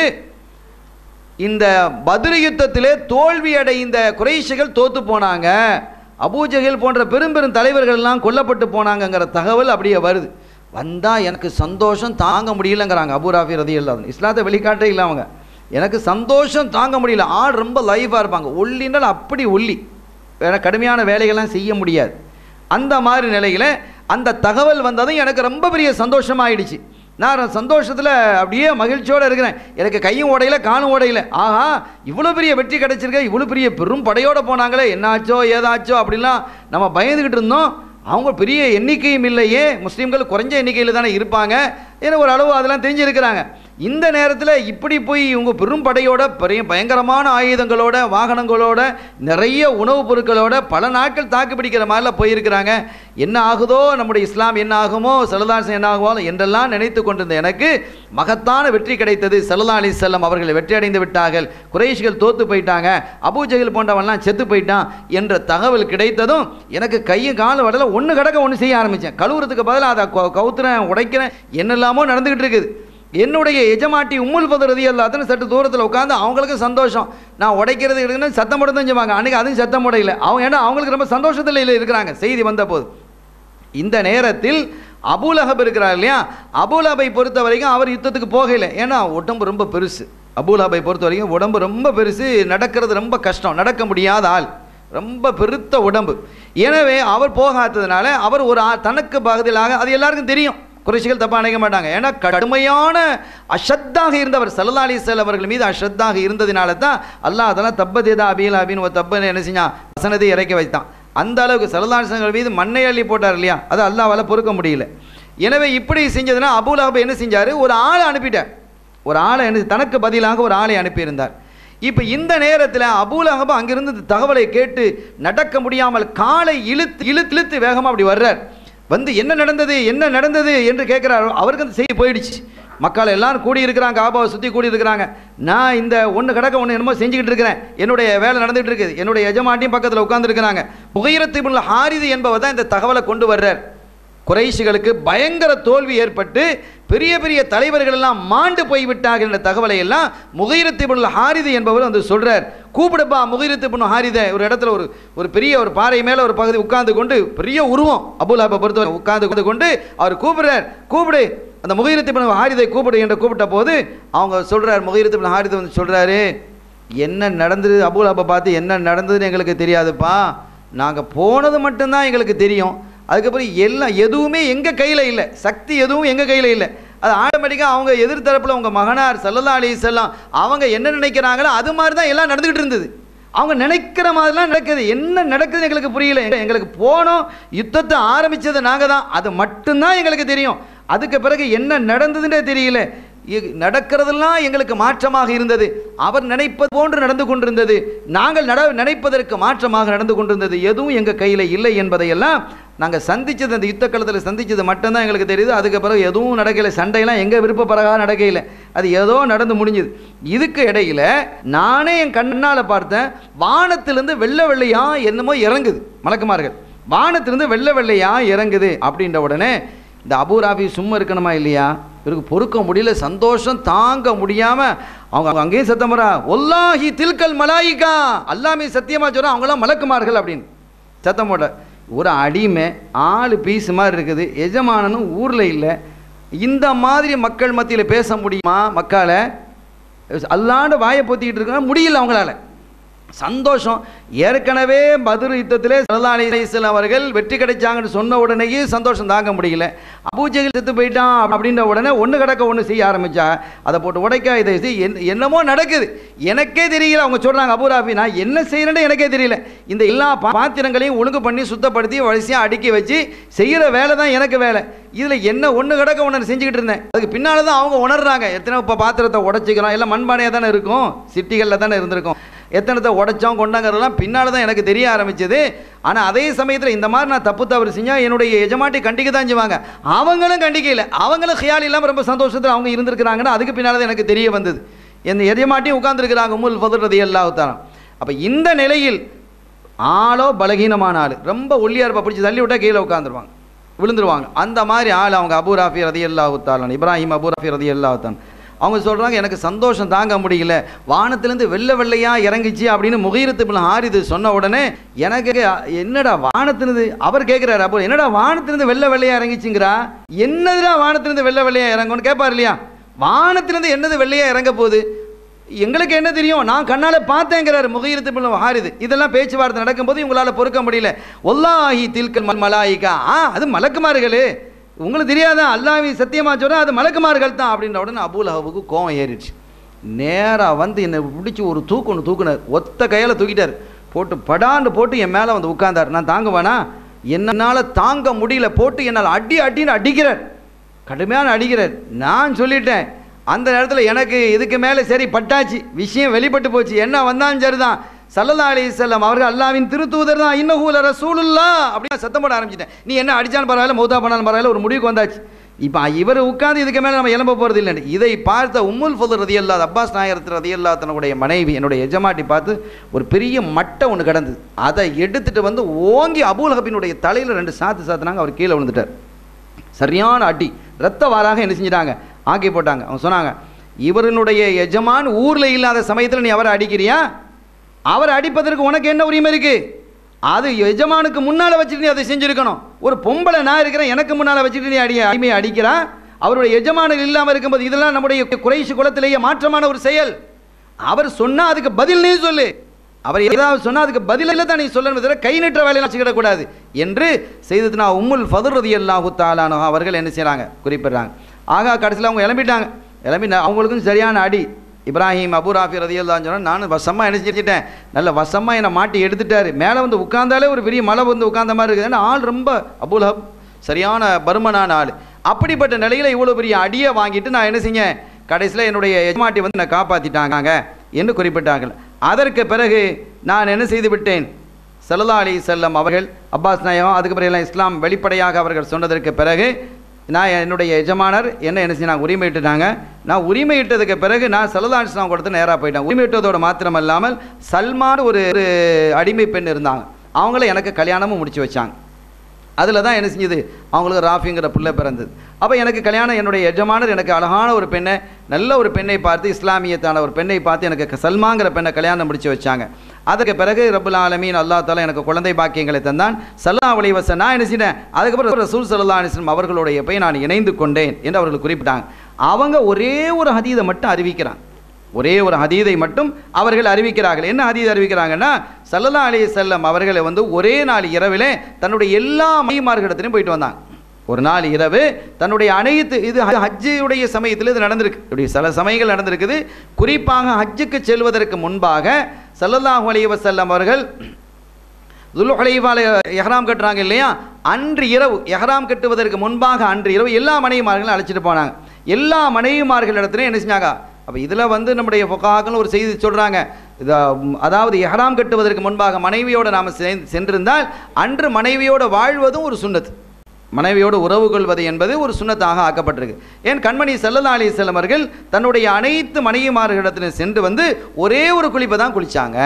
இந்த பதிரு யுத்தத்திலே தோல்வி அடைந்த குறைஷிகள் தோத்து போனாங்க அபூஜகில் போன்ற பெரும் பெரும் தலைவர்கள்லாம் கொல்லப்பட்டு போனாங்கங்கிற தகவல் அப்படியே வருது வந்தால் எனக்கு சந்தோஷம் தாங்க முடியலங்கிறாங்க அபூராஃபி ரதி இல்லாத இஸ்லாத்தை வெளிக்காட்டே இல்லை அவங்க எனக்கு சந்தோஷம் தாங்க முடியல ஆள் ரொம்ப லைஃபாக இருப்பாங்க ஒல்லினால் அப்படி ஒல்லி வேற கடுமையான வேலைகள்லாம் செய்ய முடியாது அந்த மாதிரி நிலையில் அந்த தகவல் வந்ததும் எனக்கு ரொம்ப பெரிய சந்தோஷமாயிடுச்சு நான் சந்தோஷத்தில் அப்படியே மகிழ்ச்சியோடு இருக்கிறேன் எனக்கு கையும் உடையில காணும் உடையில ஆஹா இவ்வளோ பெரிய வெற்றி கிடைச்சிருக்க இவ்வளோ பெரிய பெரும் படையோடு போனாங்களே என்னாச்சோ ஏதாச்சோ அப்படிலாம் நம்ம பயந்துக்கிட்டு இருந்தோம் அவங்க பெரிய எண்ணிக்கையும் இல்லையே முஸ்லீம்கள் குறைஞ்ச எண்ணிக்கையில் தானே இருப்பாங்க ஏன்னா ஒரு அளவு அதெல்லாம் தெரிஞ்சிருக்கிறாங்க இந்த நேரத்தில் இப்படி போய் இவங்க பெரும் படையோட பெரிய பயங்கரமான ஆயுதங்களோட வாகனங்களோட நிறைய உணவுப் பொருட்களோட பல நாட்கள் தாக்கு பிடிக்கிற மாதிரிலாம் போயிருக்கிறாங்க என்ன ஆகுதோ நம்முடைய இஸ்லாம் என்ன ஆகுமோ செல்லதாசன் என்ன ஆகுமோ என்றெல்லாம் நினைத்து கொண்டிருந்த எனக்கு மகத்தான வெற்றி கிடைத்தது சல்லா அலி செல்லம் அவர்கள் வெற்றி அடைந்து விட்டார்கள் குறைஷிகள் தோத்து போயிட்டாங்க அபூஜகில் போன்றவன்லாம் செத்து போயிட்டான் என்ற தகவல் கிடைத்ததும் எனக்கு கையும் காலும் வடல ஒன்று கடக்க ஒன்று செய்ய ஆரம்பித்தேன் கழுவுறதுக்கு பதிலாக அதை கவு- கவுத்துறேன் உடைக்கிறேன் என்னெல்லாமோ நடந்துக்கிட்டு இருக்குது என்னுடைய எஜமாட்டி உம்முல் பதர் ரதி அல்லாத்தன்னு சற்று தூரத்தில் உட்காந்து அவங்களுக்கு சந்தோஷம் நான் உடைக்கிறது இருக்குன்னு சத்தம் போட தான் செய்வாங்க அன்றைக்கி அதுவும் சத்தம் போட இல்லை அவங்க ஏன்னா அவங்களுக்கு ரொம்ப சந்தோஷத்தில் இல்லை இருக்கிறாங்க செய்தி வந்த போது இந்த நேரத்தில் அபூலஹப் இருக்கிறார் இல்லையா அபூலஹபை பொறுத்த வரைக்கும் அவர் யுத்தத்துக்கு போகலை ஏன்னா உடம்பு ரொம்ப பெருசு அபூலஹபை பொறுத்த வரைக்கும் உடம்பு ரொம்ப பெருசு நடக்கிறது ரொம்ப கஷ்டம் நடக்க முடியாத ஆள் ரொம்ப பெருத்த உடம்பு எனவே அவர் போகாததுனால அவர் ஒரு ஆ- தனக்கு பகுதியிலாக அது எல்லாருக்கும் தெரியும் குறைச்சிகள் தப்பாக நினைக்க மாட்டாங்க ஏன்னா கடுமையான அஷத்தாக இருந்தவர் சல்லா அலிசல் அவர்கள் மீது அஷத்தாக இருந்ததினால தான் அல்லாஹ் அதெல்லாம் தப்பதேதா அபியல் அபின்னு ஒரு தப்பன்னு என்ன செஞ்சான் வசனத்தை இறக்கி வைத்தான் அந்த அளவுக்கு சல்லா அலிசங்கள் மீது மண்ணை அள்ளி போட்டார் இல்லையா அது அல்லாவால் பொறுக்க முடியல எனவே இப்படி செஞ்சதுன்னா அபுல் அஹப் என்ன செஞ்சார் ஒரு ஆளை அனுப்பிட்டார் ஒரு ஆளை என்ன தனக்கு பதிலாக ஒரு ஆளை அனுப்பியிருந்தார் இப்போ இந்த நேரத்தில் அபூல் அஹப் அங்கிருந்து இந்த தகவலை கேட்டு நடக்க முடியாமல் காலை இழுத்து இழுத்து இழுத்து வேகமாக அப்படி வர்றார் வந்து என்ன நடந்தது என்ன நடந்தது என்று கேட்குறார் அவருக்கு அந்த செய்தி போயிடுச்சு மக்கள் எல்லாரும் கூடி இருக்கிறாங்க காபாவை சுற்றி கூடி இருக்கிறாங்க நான் இந்த ஒன்று கடக்க ஒன்று என்னமோ செஞ்சுக்கிட்டு இருக்கிறேன் என்னுடைய வேலை நடந்துகிட்டு இருக்குது என்னுடைய எஜமாட்டியும் பக்கத்தில் உட்காந்துருக்கிறாங்க புகையிரத்து ஹாரிது என்பவர் தான் இந்த தகவலை கொண்டு வர்றார் குறைஷிகளுக்கு பயங்கர தோல்வி ஏற்பட்டு பெரிய பெரிய தலைவர்கள் எல்லாம் மாண்டு போய்விட்டார்கள் என்ற தகவலை எல்லாம் முகைரத்திபுல் ஹாரிது என்பவர் வந்து சொல்றார் கூப்பிடுப்பா முகைரத்திபுன் ஹாரித ஒரு இடத்துல ஒரு ஒரு பெரிய ஒரு பாறை மேலே ஒரு பகுதி உட்கார்ந்து கொண்டு பெரிய உருவம் அபுல் ஹாபை பொறுத்தவரை உட்கார்ந்து கொண்டு அவர் கூப்பிடுறார் கூப்பிடு அந்த முகைரத்திபுன் ஹாரிதை கூப்பிடு என்று கூப்பிட்ட போது அவங்க சொல்றார் முகைரத்திபுன் ஹாரிதை வந்து சொல்றாரு என்ன நடந்தது அபுல் ஹாபை பார்த்து என்ன நடந்ததுன்னு எங்களுக்கு தெரியாதுப்பா நாங்கள் போனது மட்டும்தான் எங்களுக்கு தெரியும் அதுக்கப்புறம் எல்லாம் எதுவுமே எங்கள் கையில் இல்லை சக்தி எதுவும் எங்கள் கையில் இல்லை அது ஆட்டோமேட்டிக்காக அவங்க எதிர்த்தரப்பில் உங்கள் மகனார் சல்லல்லா அலிசல்லாம் அவங்க என்ன நினைக்கிறாங்களோ அது மாதிரி தான் எல்லாம் நடந்துக்கிட்டு இருந்தது அவங்க நினைக்கிற மாதிரிலாம் நடக்குது என்ன நடக்குதுன்னு எங்களுக்கு புரியல எங்களுக்கு போனோம் யுத்தத்தை ஆரம்பித்தது நாங்கள் தான் அது மட்டும்தான் எங்களுக்கு தெரியும் அதுக்கு பிறகு என்ன நடந்ததுன்னே தெரியல இ- நடக்கிறதெல்லாம் எங்களுக்கு மாற்றமாக இருந்தது அவர் நினைப்பது போன்று நடந்து கொண்டிருந்தது நாங்கள் நட நினைப்பதற்கு மாற்றமாக நடந்து கொண்டிருந்தது எதுவும் எங்கள் கையில் இல்லை என்பதையெல்லாம் நாங்கள் சந்திச்சது அந்த யுத்த களத்தில் சந்திச்சது மட்டும்தான் எங்களுக்கு தெரியுது அதுக்கு பிறகு எதுவும் நடக்கலை சண்டையெல்லாம் எங்கள் விருப்ப பிரகாரம் நடக்கையில் அது ஏதோ நடந்து முடிஞ்சுது இதுக்கு இடையில நானே என் கண்ணால் பார்த்தேன் வானத்திலிருந்து வெள்ளை வெள்ளையா என்னமோ இறங்குது மலக்குமார்கள் வானத்திலிருந்து வெள்ளை வெள்ளையா இறங்குது அப்படின்ற உடனே இந்த அபூராபி சும்மா இருக்கணுமா இல்லையா இவருக்கு பொறுக்க முடியல சந்தோஷம் தாங்க முடியாம அவங்க அவங்க அங்கேயும் சத்தம் வரா ஒல்லாஹி தில்கல் மலாயிகா அல்லாமே சத்தியமா சொல்றா அவங்களாம் மலக்குமார்கள் அப்படின்னு சத்தம் போட ஒரு அடிமை ஆளு பீஸ் மாதிரி இருக்குது எஜமானனும் ஊரில் இல்லை இந்த மாதிரி மக்கள் மத்தியில் பேச முடியுமா மக்களை அல்லாண்டு வாயை பொத்திக்கிட்டு இருக்காங்க முடியல அவங்களால சந்தோஷம் ஏற்கனவே பத்ர் யுத்தத்திலே சல்லா அலிஸ்லாம் அவர்கள் வெற்றி கிடைச்சாங்கன்னு சொன்ன உடனேயே சந்தோஷம் தாங்க முடியல அபூஜகில் செத்து போயிட்டான் அப்படின்ற உடனே ஒன்று கிடக்க ஒன்று செய்ய ஆரம்பிச்சா அதை போட்டு உடைக்க இதை செய் என்ன- என்னமோ நடக்குது எனக்கே தெரியல அவங்க சொல்கிறாங்க அபூராபி நான் என்ன செய்யறேன்னு எனக்கே தெரியல இந்த எல்லா பா- பாத்திரங்களையும் ஒழுங்கு பண்ணி சுத்தப்படுத்தி வரிசையாக அடுக்கி வச்சு செய்கிற வேலை தான் எனக்கு வேலை இதில் என்ன ஒன்று கிடக்க ஒன்று செஞ்சுக்கிட்டு இருந்தேன் அதுக்கு பின்னால் தான் அவங்க உணர்றாங்க எத்தனை இப்போ பாத்திரத்தை உடச்சிக்கிறோம் எல்லாம் மண்பானையாக தானே இருக்கும் சிட்டிகளில் தானே இருந்திருக்கும் எத்தனத்தை உடைச்சோம் கொண்டாங்கிறதெல்லாம் பின்னால் தான் எனக்கு தெரிய ஆரம்பிச்சது ஆனால் அதே சமயத்தில் இந்த மாதிரி நான் தப்பு தவறு செஞ்சால் என்னுடைய எஜமாட்டி கண்டிக்க தான் செய்வாங்க அவங்களும் கண்டிக்கல அவங்களும் ஹியால் இல்லாமல் ரொம்ப சந்தோஷத்தில் அவங்க இருந்திருக்கிறாங்கன்னு அதுக்கு பின்னால் தான் எனக்கு தெரிய வந்தது என் எஜமாட்டியும் உட்கார்ந்துருக்கிறாங்க முல் ஃபதுரதி அல்லாஹுத்தாரம் அப்போ இந்த நிலையில் ஆளோ பலகீனமான ஆள் ரொம்ப ஒல்லியாக இருப்பா பிடிச்சி தள்ளி விட்டால் கீழே உட்காந்துருவாங்க விழுந்துருவாங்க அந்த மாதிரி ஆள் அவங்க அபு ராஃபி ரதி அல்லாஹுத்தாலான் இப்ராஹிம் அபு ராஃபி ரதி அல்லாஹுத்தான் அவங்க சொல்கிறாங்க எனக்கு சந்தோஷம் தாங்க முடியல வானத்திலேருந்து வெள்ளை வெள்ளையாக இறங்கிச்சு அப்படின்னு முகீரத்து பின் ஹாரிது சொன்ன உடனே எனக்கு என்னடா வானத்திலிருந்து அவர் கேட்குறாரு அப்போ என்னடா வானத்திலிருந்து வெள்ளை வெள்ளையாக இறங்கிச்சுங்கிறா என்னதுடா வானத்திலிருந்து வெள்ளை வெள்ளையாக இறங்கும்னு கேட்பார் இல்லையா வானத்திலிருந்து என்னது வெள்ளையாக இறங்க போகுது எங்களுக்கு என்ன தெரியும் நான் கண்ணால் பார்த்தேங்கிறாரு முகையிரத்து பிள்ளை ஹாரிது இதெல்லாம் பேச்சுவார்த்தை நடக்கும்போது உங்களால் பொறுக்க முடியல ஒல்லாஹி தில்கல் மல் மலாயிகா ஆ அது மலக்குமார்களே உங்களுக்கு தெரியாதா அல்லாஹ்வை சத்தியமா சொல்கிறேன் அது மலக்குமார்கள் தான் அப்படின்ற உடனே அபூல் ஹவுக்கு கோவம் ஏறிடுச்சு நேராக வந்து என்னை பிடிச்சி ஒரு தூக்கு ஒன்று தூக்குனார் ஒத்த கையில் தூக்கிட்டார் போட்டு படான்னு போட்டு என் மேலே வந்து உட்கார்ந்தார் நான் தாங்குவேனா என்னால் தாங்க முடியல போட்டு என்னால் அடி அடின்னு அடிக்கிறார் கடுமையான அடிக்கிறார் நான் சொல்லிட்டேன் அந்த நேரத்தில் எனக்கு இதுக்கு மேலே சரி பட்டாச்சு விஷயம் வெளிப்பட்டு போச்சு என்ன வந்தாலும் சரிதான் சல்லல்லா அலிசல்லாம் அவர்கள் அல்லாவின் திருத்தூதர் தான் இன்னஹூல ரசூலுல்லா அப்படின்னு சத்தம் போட ஆரம்பிச்சிட்டேன் நீ என்ன அடிச்சாலும் பரவாயில்ல மௌதா பண்ணாலும் பரவாயில்ல ஒரு முடிவுக்கு வந்தாச்சு இப்போ இவர் உட்கார்ந்து இதுக்கு மேலே நம்ம எலும்ப போகிறது இல்லை இதை பார்த்த உம்முல் ஃபதுல் ரதி அல்லாத் அப்பாஸ் நாயரத்து ரதி அல்லா தன்னுடைய மனைவி என்னுடைய எஜமாட்டி பார்த்து ஒரு பெரிய மட்டை ஒன்று கிடந்தது அதை எடுத்துட்டு வந்து ஓங்கி அபூல் ஹபினுடைய தலையில் ரெண்டு சாத்து சாத்துனாங்க அவர் கீழே விழுந்துட்டார் சரியான அடி ரத்த வாராக என்ன செஞ்சிட்டாங்க ஆக்கி போட்டாங்க அவங்க சொன்னாங்க இவருடைய எஜமான் ஊரில் இல்லாத சமயத்தில் நீ அவரை அடிக்கிறியா அவரை அடிப்பதற்கு உனக்கு என்ன உரிமை இருக்கு அது எஜமானுக்கு முன்னால் வச்சுட்டு நீ அதை செஞ்சுருக்கணும் ஒரு பொம்பளை நான் இருக்கிறேன் எனக்கு முன்னால் வச்சுட்டு நீ அடி அடிமையை அடிக்கிறா அவருடைய எஜமானர் இல்லாமல் இருக்கும்போது இதெல்லாம் நம்முடைய குறைஷி குலத்திலேயே மாற்றமான ஒரு செயல் அவர் சொன்னால் அதுக்கு பதில் நீ சொல்லு அவர் ஏதாவது சொன்னால் அதுக்கு பதில் இல்லை தான் நீ சொல்லணும் தவிர கை நீட்டுற வேலையை வச்சுக்கிடக்கூடாது என்று செய்ததுனா உம்முல் ஃபதுர் ரதி அல்லாஹு தாலானோ அவர்கள் என்ன செய்கிறாங்க குறிப்பிடுறாங்க ஆகா கடைசியில் அவங்க இளம்பிட்டாங்க இளம்பி ந- அவங்களுக்கும் சரியான அடி இப்ராஹிம் அபு ராஃபி ரதியல்லான்னு சொன்னால் நானும் வசமாக என்ன செஞ்சுட்டேன் நல்ல வசமாக என்னை மாட்டி எடுத்துட்டாரு மேலே வந்து உட்கார்ந்தாலே ஒரு பெரிய மலை வந்து உட்கார்ந்த மாதிரி இருக்குது ஏன்னா ஆள் ரொம்ப அபுல் ஹப் சரியான பருமனான ஆள் அப்படிப்பட்ட நிலையில் இவ்வளோ பெரிய அடியை வாங்கிட்டு நான் என்ன செஞ்சேன் கடைசியில் என்னுடைய எஜமாட்டி வந்து என்னை காப்பாற்றிட்டாங்க என்று குறிப்பிட்டார்கள் அதற்கு பிறகு நான் என்ன செய்து விட்டேன் சல்லா அலி செல்லம் அவர்கள் அப்பாஸ் நாயகம் அதுக்கு பிறகு எல்லாம் இஸ்லாம் வெளிப்படையாக அவர்கள் சொன்னதற்கு பிறகு நான் என்னுடைய எஜமானர் என்ன என்ன செய்ய உரிமையிட்டுட்டாங்க நான் உரிமையிட்டதுக்கு பிறகு நான் சல்லா இஸ்லாம் கொடுத்து நேராக போயிட்டேன் உரிமையிட்டதோடு மாத்திரம் இல்லாமல் சல்மான் ஒரு ஒரு அடிமை பெண் இருந்தாங்க அவங்கள எனக்கு கல்யாணமும் முடிச்சு வச்சாங்க அதில் தான் என்ன செஞ்சது அவங்களுக்கு ராஃபிங்கிற பிள்ளை பிறந்தது அப்போ எனக்கு கல்யாணம் என்னுடைய எஜமானர் எனக்கு அழகான ஒரு பெண்ணை நல்ல ஒரு பெண்ணை பார்த்து இஸ்லாமியத்தான ஒரு பெண்ணை பார்த்து எனக்கு சல்மாங்கிற பெண்ணை கல்யாணம் முடிச்சு வச்சாங்க அதுக்கு பிறகு ரபுல் ஆலமீன் அல்லா தாலா எனக்கு குழந்தை பாக்கியங்களை தந்தான் சல்லா அலைவசன் நான் என்ன செய்தேன் அதுக்கப்புறம் ரசூல் சல்லா அலிஸ்லம் அவர்களுடைய போய் நான் இணைந்து கொண்டேன் என்று அவர்கள் குறிப்பிட்டாங்க அவங்க ஒரே ஒரு ஹதீதை மட்டும் அறிவிக்கிறாங்க ஒரே ஒரு ஹதீதை மட்டும் அவர்கள் அறிவிக்கிறார்கள் என்ன ஹதீத் அறிவிக்கிறாங்கன்னா சல்லல்லா அலி செல்லம் அவர்களை வந்து ஒரே நாள் இரவிலே தன்னுடைய எல்லா மைமார்களிடத்திலையும் போயிட்டு வந்தாங்க ஒரு நாள் இரவு தன்னுடைய அனைத்து இது ஹ- ஹஜ்ஜுடைய சமயத்தில் இது நடந்திருக்கு இப்படி சில சமயங்கள் நடந்திருக்குது குறிப்பாக ஹஜ்ஜுக்கு செல்வதற்கு முன்பாக சல்லல்லாஹு அலைஹி வஸல்லம் அவர்கள் துல்ஹலைவால எஹ்ராம் கட்டுறாங்க இல்லையா அன்று இரவு எஹ்ராம் கட்டுவதற்கு முன்பாக அன்று இரவு எல்லா மனைவிமார்களும் அழைச்சிட்டு போனாங்க எல்லா மனைவிமார்களிடத்துலையும் என்ன செஞ்சாங்க அப்போ இதில் வந்து நம்முடைய ஃபுகாக்கள் ஒரு செய்தி சொல்கிறாங்க இது ம், அதாவது எஹ்ராம் கட்டுவதற்கு முன்பாக மனைவியோடு நாம் சென்றிருந்தால் அன்று மனைவியோடு வாழ்வதும் ஒரு சுன்னத் மனைவியோடு உறவு கொள்வது என்பது ஒரு சுன்னத்தாக ஆக்கப்பட்டிருக்கு ஏன் கண்மணி சல்லல்லா அலிஸ்லாம் அவர்கள் தன்னுடைய அனைத்து மனைவிமார்களிடத்திலும் சென்று வந்து ஒரே ஒரு குளிப்பை தான் குளிச்சாங்க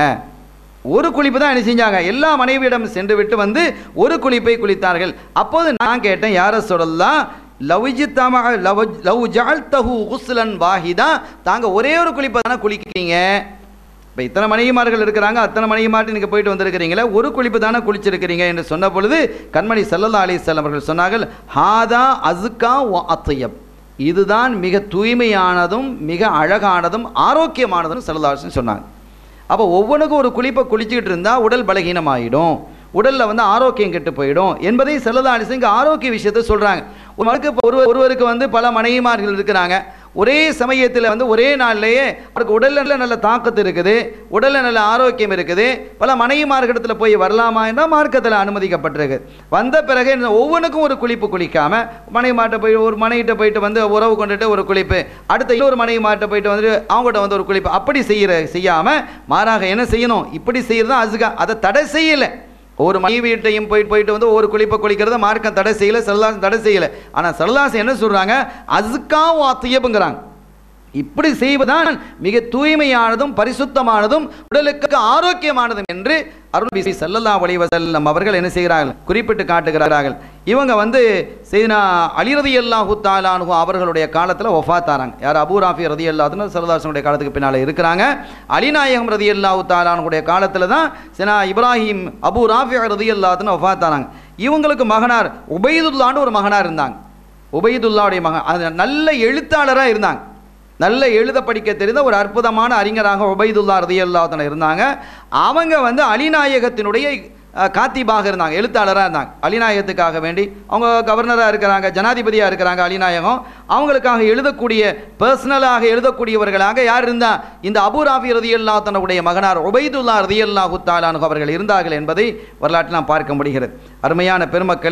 ஒரு குளிப்பு தான் என்ன செஞ்சாங்க எல்லா மனைவியிடம் சென்று விட்டு வந்து ஒரு குளிப்பை குளித்தார்கள் அப்போது நான் கேட்டேன் யார சொல்லலாம் லவ்ஜி தம லவ் லவ் ஜால் தஹு குஸ்லன் வாஹிதா தாங்க ஒரே ஒரு குளிப்பை தானே குளிக்கிறீங்க இப்போ இத்தனை மனைவிமார்கள் இருக்கிறாங்க அத்தனை மனைவிமார்ட்டு நீங்கள் போயிட்டு வந்திருக்கிறீங்களே ஒரு குளிப்பு தானே குளிச்சிருக்கிறீங்க என்று சொன்ன பொழுது கண்மணி சல்லல்லா அலிஸ்லாம் அவர்கள் சொன்னார்கள் ஹாதா அசுகா வ அத்தையப் இதுதான் மிக தூய்மையானதும் மிக அழகானதும் ஆரோக்கியமானதும் சல்லல்லா அலிஸ்லாம் சொன்னாங்க அப்போ ஒவ்வொன்றுக்கும் ஒரு குளிப்பை குளிச்சுக்கிட்டு இருந்தால் உடல் பலகீனமாயிடும் உடலில் வந்து ஆரோக்கியம் கெட்டு போயிடும் என்பதை செல்லதா அலிசன் இங்கே ஆரோக்கிய விஷயத்தை சொல்கிறாங்க ஒரு ஒருவர் ஒருவருக்கு வந்து பல மனைவிமார்கள் இருக்கிறாங்க ஒரே சமயத்தில் வந்து ஒரே நாள்லேயே அவருக்கு உடலில் நல்ல தாக்கத்து இருக்குது உடலில் நல்ல ஆரோக்கியம் இருக்குது பல மனைவிமார்களிடத்தில் போய் வரலாமா என்றால் மார்க்கத்தில் அனுமதிக்கப்பட்டிருக்கு வந்த பிறகு இந்த ஒவ்வொன்றுக்கும் ஒரு குளிப்பு குளிக்காமல் மனைவிமார்ட்ட போய் ஒரு மனைவிட்ட போயிட்டு வந்து உறவு கொண்டுட்டு ஒரு குளிப்பு அடுத்த இன்னொரு மனைவிமார்ட்ட போயிட்டு வந்து அவங்ககிட்ட வந்து ஒரு குளிப்பு அப்படி செய்கிற செய்யாமல் மாறாக என்ன செய்யணும் இப்படி செய்கிறது தான் அசுகா அதை தடை செய்யலை ஒரு மனைவியிட்டையும் போயிட்டு போயிட்டு வந்து ஒரு குளிப்பை குளிக்கிறத மார்க்கம் தடை செய்யலை சரலாசன் தடை செய்யலை ஆனால் சரலாசன் என்ன சொல்கிறாங்க அசுக்கா வாத்தியப்புங்கிறாங்க இப்படி செய்வதுதான் மிக தூய்மையானதும் பரிசுத்தமானதும் உடலுக்கு ஆரோக்கியமானதும் என்று அருள்பிசி சல்லல்லா வலைவசல்லம் அவர்கள் என்ன செய்கிறார்கள் குறிப்பிட்டு காட்டுகிறார்கள் இவங்க வந்து செய்தினா அலிரதி அல்லாஹு தாலானு அவர்களுடைய காலத்தில் ஒஃபாத்தாராங்க யார் அபு ராஃபி ரதி அல்லாத்துன்னு சரதாசனுடைய காலத்துக்கு பின்னால் இருக்கிறாங்க அலிநாயகம் ரதி அல்லாஹு தாலானுடைய காலத்தில் தான் சினா இப்ராஹிம் அபு ராஃபி ரதி அல்லாத்துன்னு ஒஃபாத்தாராங்க இவங்களுக்கு மகனார் உபைதுல்லான்னு ஒரு மகனார் இருந்தாங்க உபைதுல்லாவுடைய மகன் அது நல்ல எழுத்தாளராக இருந்தாங்க நல்ல எழுத படிக்க தெரிந்த ஒரு அற்புதமான அறிஞராக உபைதுல்லா ரதியல்லாத்தன இருந்தாங்க அவங்க வந்து அலிநாயகத்தினுடைய அஹ், காத்திபாக இருந்தாங்க எழுத்தாளராக இருந்தாங்க அலிநாயகத்துக்காக வேண்டி அவங்க கவர்னராக இருக்கிறாங்க ஜனாதிபதியாக இருக்கிறாங்க அலிநாயகம் அவங்களுக்காக எழுதக்கூடிய பர்சனலாக எழுதக்கூடியவர்களாக யார் இருந்தா இந்த அபு ராஃபி ரதியல்லாத்தனுடைய மகனார் உபைதுல்லா ரதியல்லா குத்தாலானு அவர்கள் இருந்தார்கள் என்பதை வரலாற்றில் நாம் பார்க்க முடிகிறது அருமையான பெருமக்களே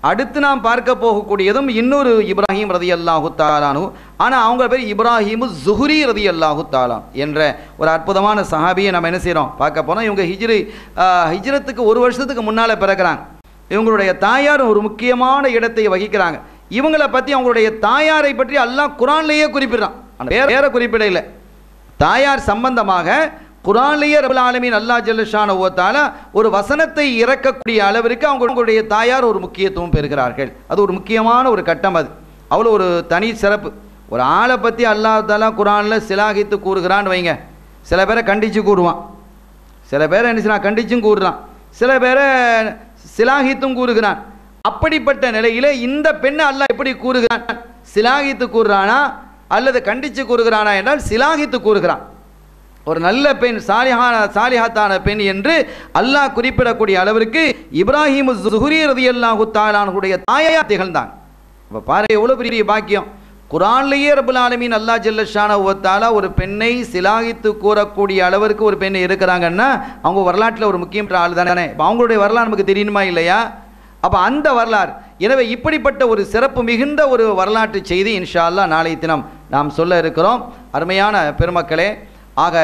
அடுத்து நாம் பார்க்க போகக்கூடியதும் இன்னொரு இப்ராஹிம் ரதி அல்லாஹு தாலானு ஆனால் அவங்க பேர் இப்ராஹிமு ஜுஹுரி ரதி அல்லாஹு தாலான் என்ற ஒரு அற்புதமான சஹாபியை நம்ம என்ன செய்கிறோம் பார்க்க போனோம் இவங்க ஹிஜ்ரி ஆஹ், ஹிஜ்ரத்துக்கு ஒரு வருஷத்துக்கு முன்னால் பிறக்கிறாங்க இவங்களுடைய தாயார் ஒரு முக்கியமான இடத்தை வகிக்கிறாங்க இவங்களை பற்றி அவங்களுடைய தாயாரை பற்றி அல்லாஹ் குரான்லேயே குறிப்பிடுறான் அந்த வேற வேற குறிப்பிட இல்லை தாயார் சம்பந்தமாக குரான்லேயே ரபுல் ஆலமீன் அல்லா ஜல்லஷான ஓத்தால ஒரு வசனத்தை இறக்கக்கூடிய அளவிற்கு அவங்க அவங்களுடைய தாயார் ஒரு முக்கியத்துவம் பெறுகிறார்கள் அது ஒரு முக்கியமான ஒரு கட்டம் அது அவ்வளோ ஒரு தனி சிறப்பு ஒரு ஆளை பற்றி அல்லாஹ் தாலா குரானில் சிலாகித்து கூறுகிறான்னு வைங்க சில பேரை கண்டித்து கூறுவான் சில பேரை என்ன செய்யறான் கண்டிச்சும் கூறுறான் சில பேரை சிலாகித்தும் கூறுகிறான் அப்படிப்பட்ட நிலையில இந்த பெண்ணை அல்லாஹ் எப்படி கூறுகிறான் சிலாகித்து கூறுறானா அல்லது கண்டித்து கூறுகிறானா என்றால் சிலாகித்து கூறுகிறான் ஒரு நல்ல பெண் சாலிஹான சாலிஹாத்தான பெண் என்று அல்லாஹ் குறிப்பிடக்கூடிய அளவிற்கு இப்ராஹிம் ஜுஹுரி ரதியல்லாஹு தாலானுடைய தாயா திகழ்ந்தான் இப்போ பாரு எவ்வளோ பெரிய பாக்கியம் குரான்லேயே ரபுல் ஆலமீன் அல்லா ஜல்லஷான ஒத்தாலா ஒரு பெண்ணை சிலாகித்து கூறக்கூடிய அளவிற்கு ஒரு பெண் இருக்கிறாங்கன்னா அவங்க வரலாற்றில் ஒரு முக்கியமான ஆள் தானே இப்போ அவங்களுடைய வரலாறு நமக்கு தெரியணுமா இல்லையா அப்போ அந்த வரலாறு எனவே இப்படிப்பட்ட ஒரு சிறப்பு மிகுந்த ஒரு வரலாற்று செய்தி இன்ஷா அல்லாஹ் நாளைய தினம் நாம் சொல்ல இருக்கிறோம் அருமையான பெருமக்களே ஆக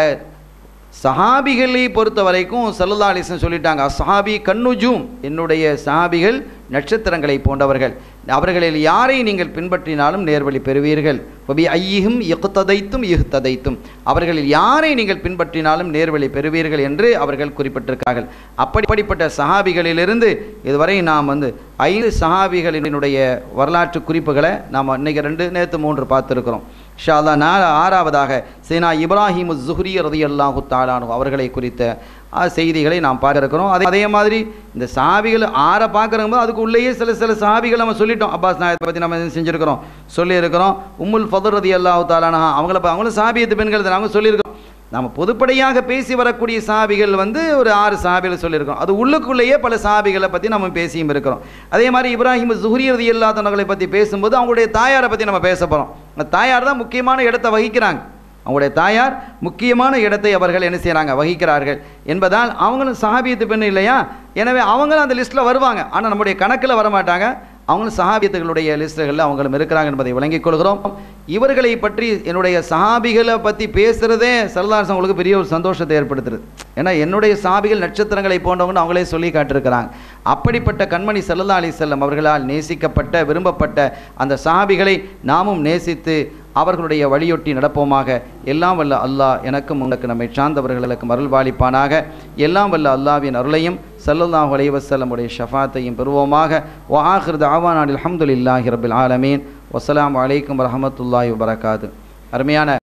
சஹாபிகளை பொறுத்த வரைக்கும் சல்லல்லா அலிஸ்லம் சொல்லிட்டாங்க சஹாபி கண்ணுஜூம் என்னுடைய சஹாபிகள் நட்சத்திரங்களை போன்றவர்கள் அவர்களில் யாரை நீங்கள் பின்பற்றினாலும் நேர்வழி பெறுவீர்கள் பபி ஐயிகும் இகுத்ததைத்தும் இகுத்ததைத்தும் அவர்களில் யாரை நீங்கள் பின்பற்றினாலும் நேர்வழி பெறுவீர்கள் என்று அவர்கள் குறிப்பிட்டிருக்கார்கள் அப்படிப்பட்ட சஹாபிகளிலிருந்து இதுவரை நாம் வந்து ஐந்து சஹாபிகளினுடைய வரலாற்று குறிப்புகளை நாம் இன்னைக்கு ரெண்டு நேற்று மூன்று பார்த்துருக்கிறோம் ஷாலா நாலு ஆறாவதாக சீனா இப்ராஹிம் ஜுஹ்ரி ரதி அல்லாஹு தாலானு அவர்களை குறித்த ஆ, செய்திகளை நாம் பார்க்க இருக்கிறோம் அதே அதே மாதிரி இந்த சாபிகள் ஆற பார்க்குறோம் அதுக்கு உள்ளேயே சில சில சாபிகள் நம்ம சொல்லிட்டோம் அப்பாஸ் நாயத்தை பற்றி நம்ம என்ன செஞ்சுருக்கிறோம் சொல்லியிருக்கிறோம் உம்முல் ஃபதர் ரதி அல்லாஹு தாலானா அவங்கள ப- அவங்களும் சாபியத்து பெண்கள் தான் அவங்க சொல்லியிருக்கிறோம் நம்ம பொதுப்படையாக பேசி வரக்கூடிய சாபிகள் வந்து ஒரு ஆறு சாபிகள் சொல்லியிருக்கோம் அது உள்ளுக்குள்ளேயே பல சாபிகளை பற்றி நம்ம பேசியும் இருக்கிறோம் அதே மாதிரி இப்ராஹிம் ஜுஹ்ரி ரதி அல்லாதவர்களை பற்றி பேசும்போது அவங்களுடைய தாயாரை பற்றி நம்ம பேச போகிறோம் அந்த தாயார் தான் முக்கியமான இடத்தை வகிக்கிறாங்க அவங்களுடைய தாயார் முக்கியமான இடத்தை அவர்கள் என்ன செய்கிறாங்க வகிக்கிறார்கள் என்பதால் அவங்களும் சஹாபியத்து பெண் இல்லையா எனவே அவங்களும் அந்த லிஸ்ட்டில் வருவாங்க ஆனால் நம்முடைய கணக்கில் வர மாட்டாங்க அவங்களும் சஹாபியத்துகளுடைய லிஸ்ட்டுகளில் அவங்களும் இருக்கிறாங்க என்பதை விளங்கிக் கொள்கிறோம் இவர்களை பற்றி என்னுடைய சஹாபிகளை பற்றி பேசுகிறதே சரதாசன் உங்களுக்கு பெரிய ஒரு சந்தோஷத்தை ஏற்படுத்துறது ஏன்னா என்னுடைய சஹாபிகள் நட்சத்திரங்களை போன்றவங்கன்னு அவங்களே சொல்லி காட்டிருக்கிறாங்க அப்படிப்பட்ட கண்மணி சல்லல்லா அலி செல்லம் அவர்களால் நேசிக்கப்பட்ட விரும்பப்பட்ட அந்த சஹாபிகளை நாமும் நேசித்து அவர்களுடைய வழியொட்டி நடப்போமாக எல்லாம் வல்ல அல்லாஹ் எனக்கும் உங்களுக்கு நம்மை சார்ந்தவர்களுக்கு அருள் பாலிப்பானாக எல்லாம் வல்ல அல்லாவின் அருளையும் சல்லல்லாஹு அலைஹி வஸல்லமுடைய ஷஃபாத்தையும் பெறுவோமாக வஆஹிர் தஅவானா அல்ஹம்துலில்லாஹி ரப்பில் ஆலமீன் வஸ்ஸலாமு அலைக்கும் வரஹ்மத்துல்லாஹி வபரகாத்து அருமையான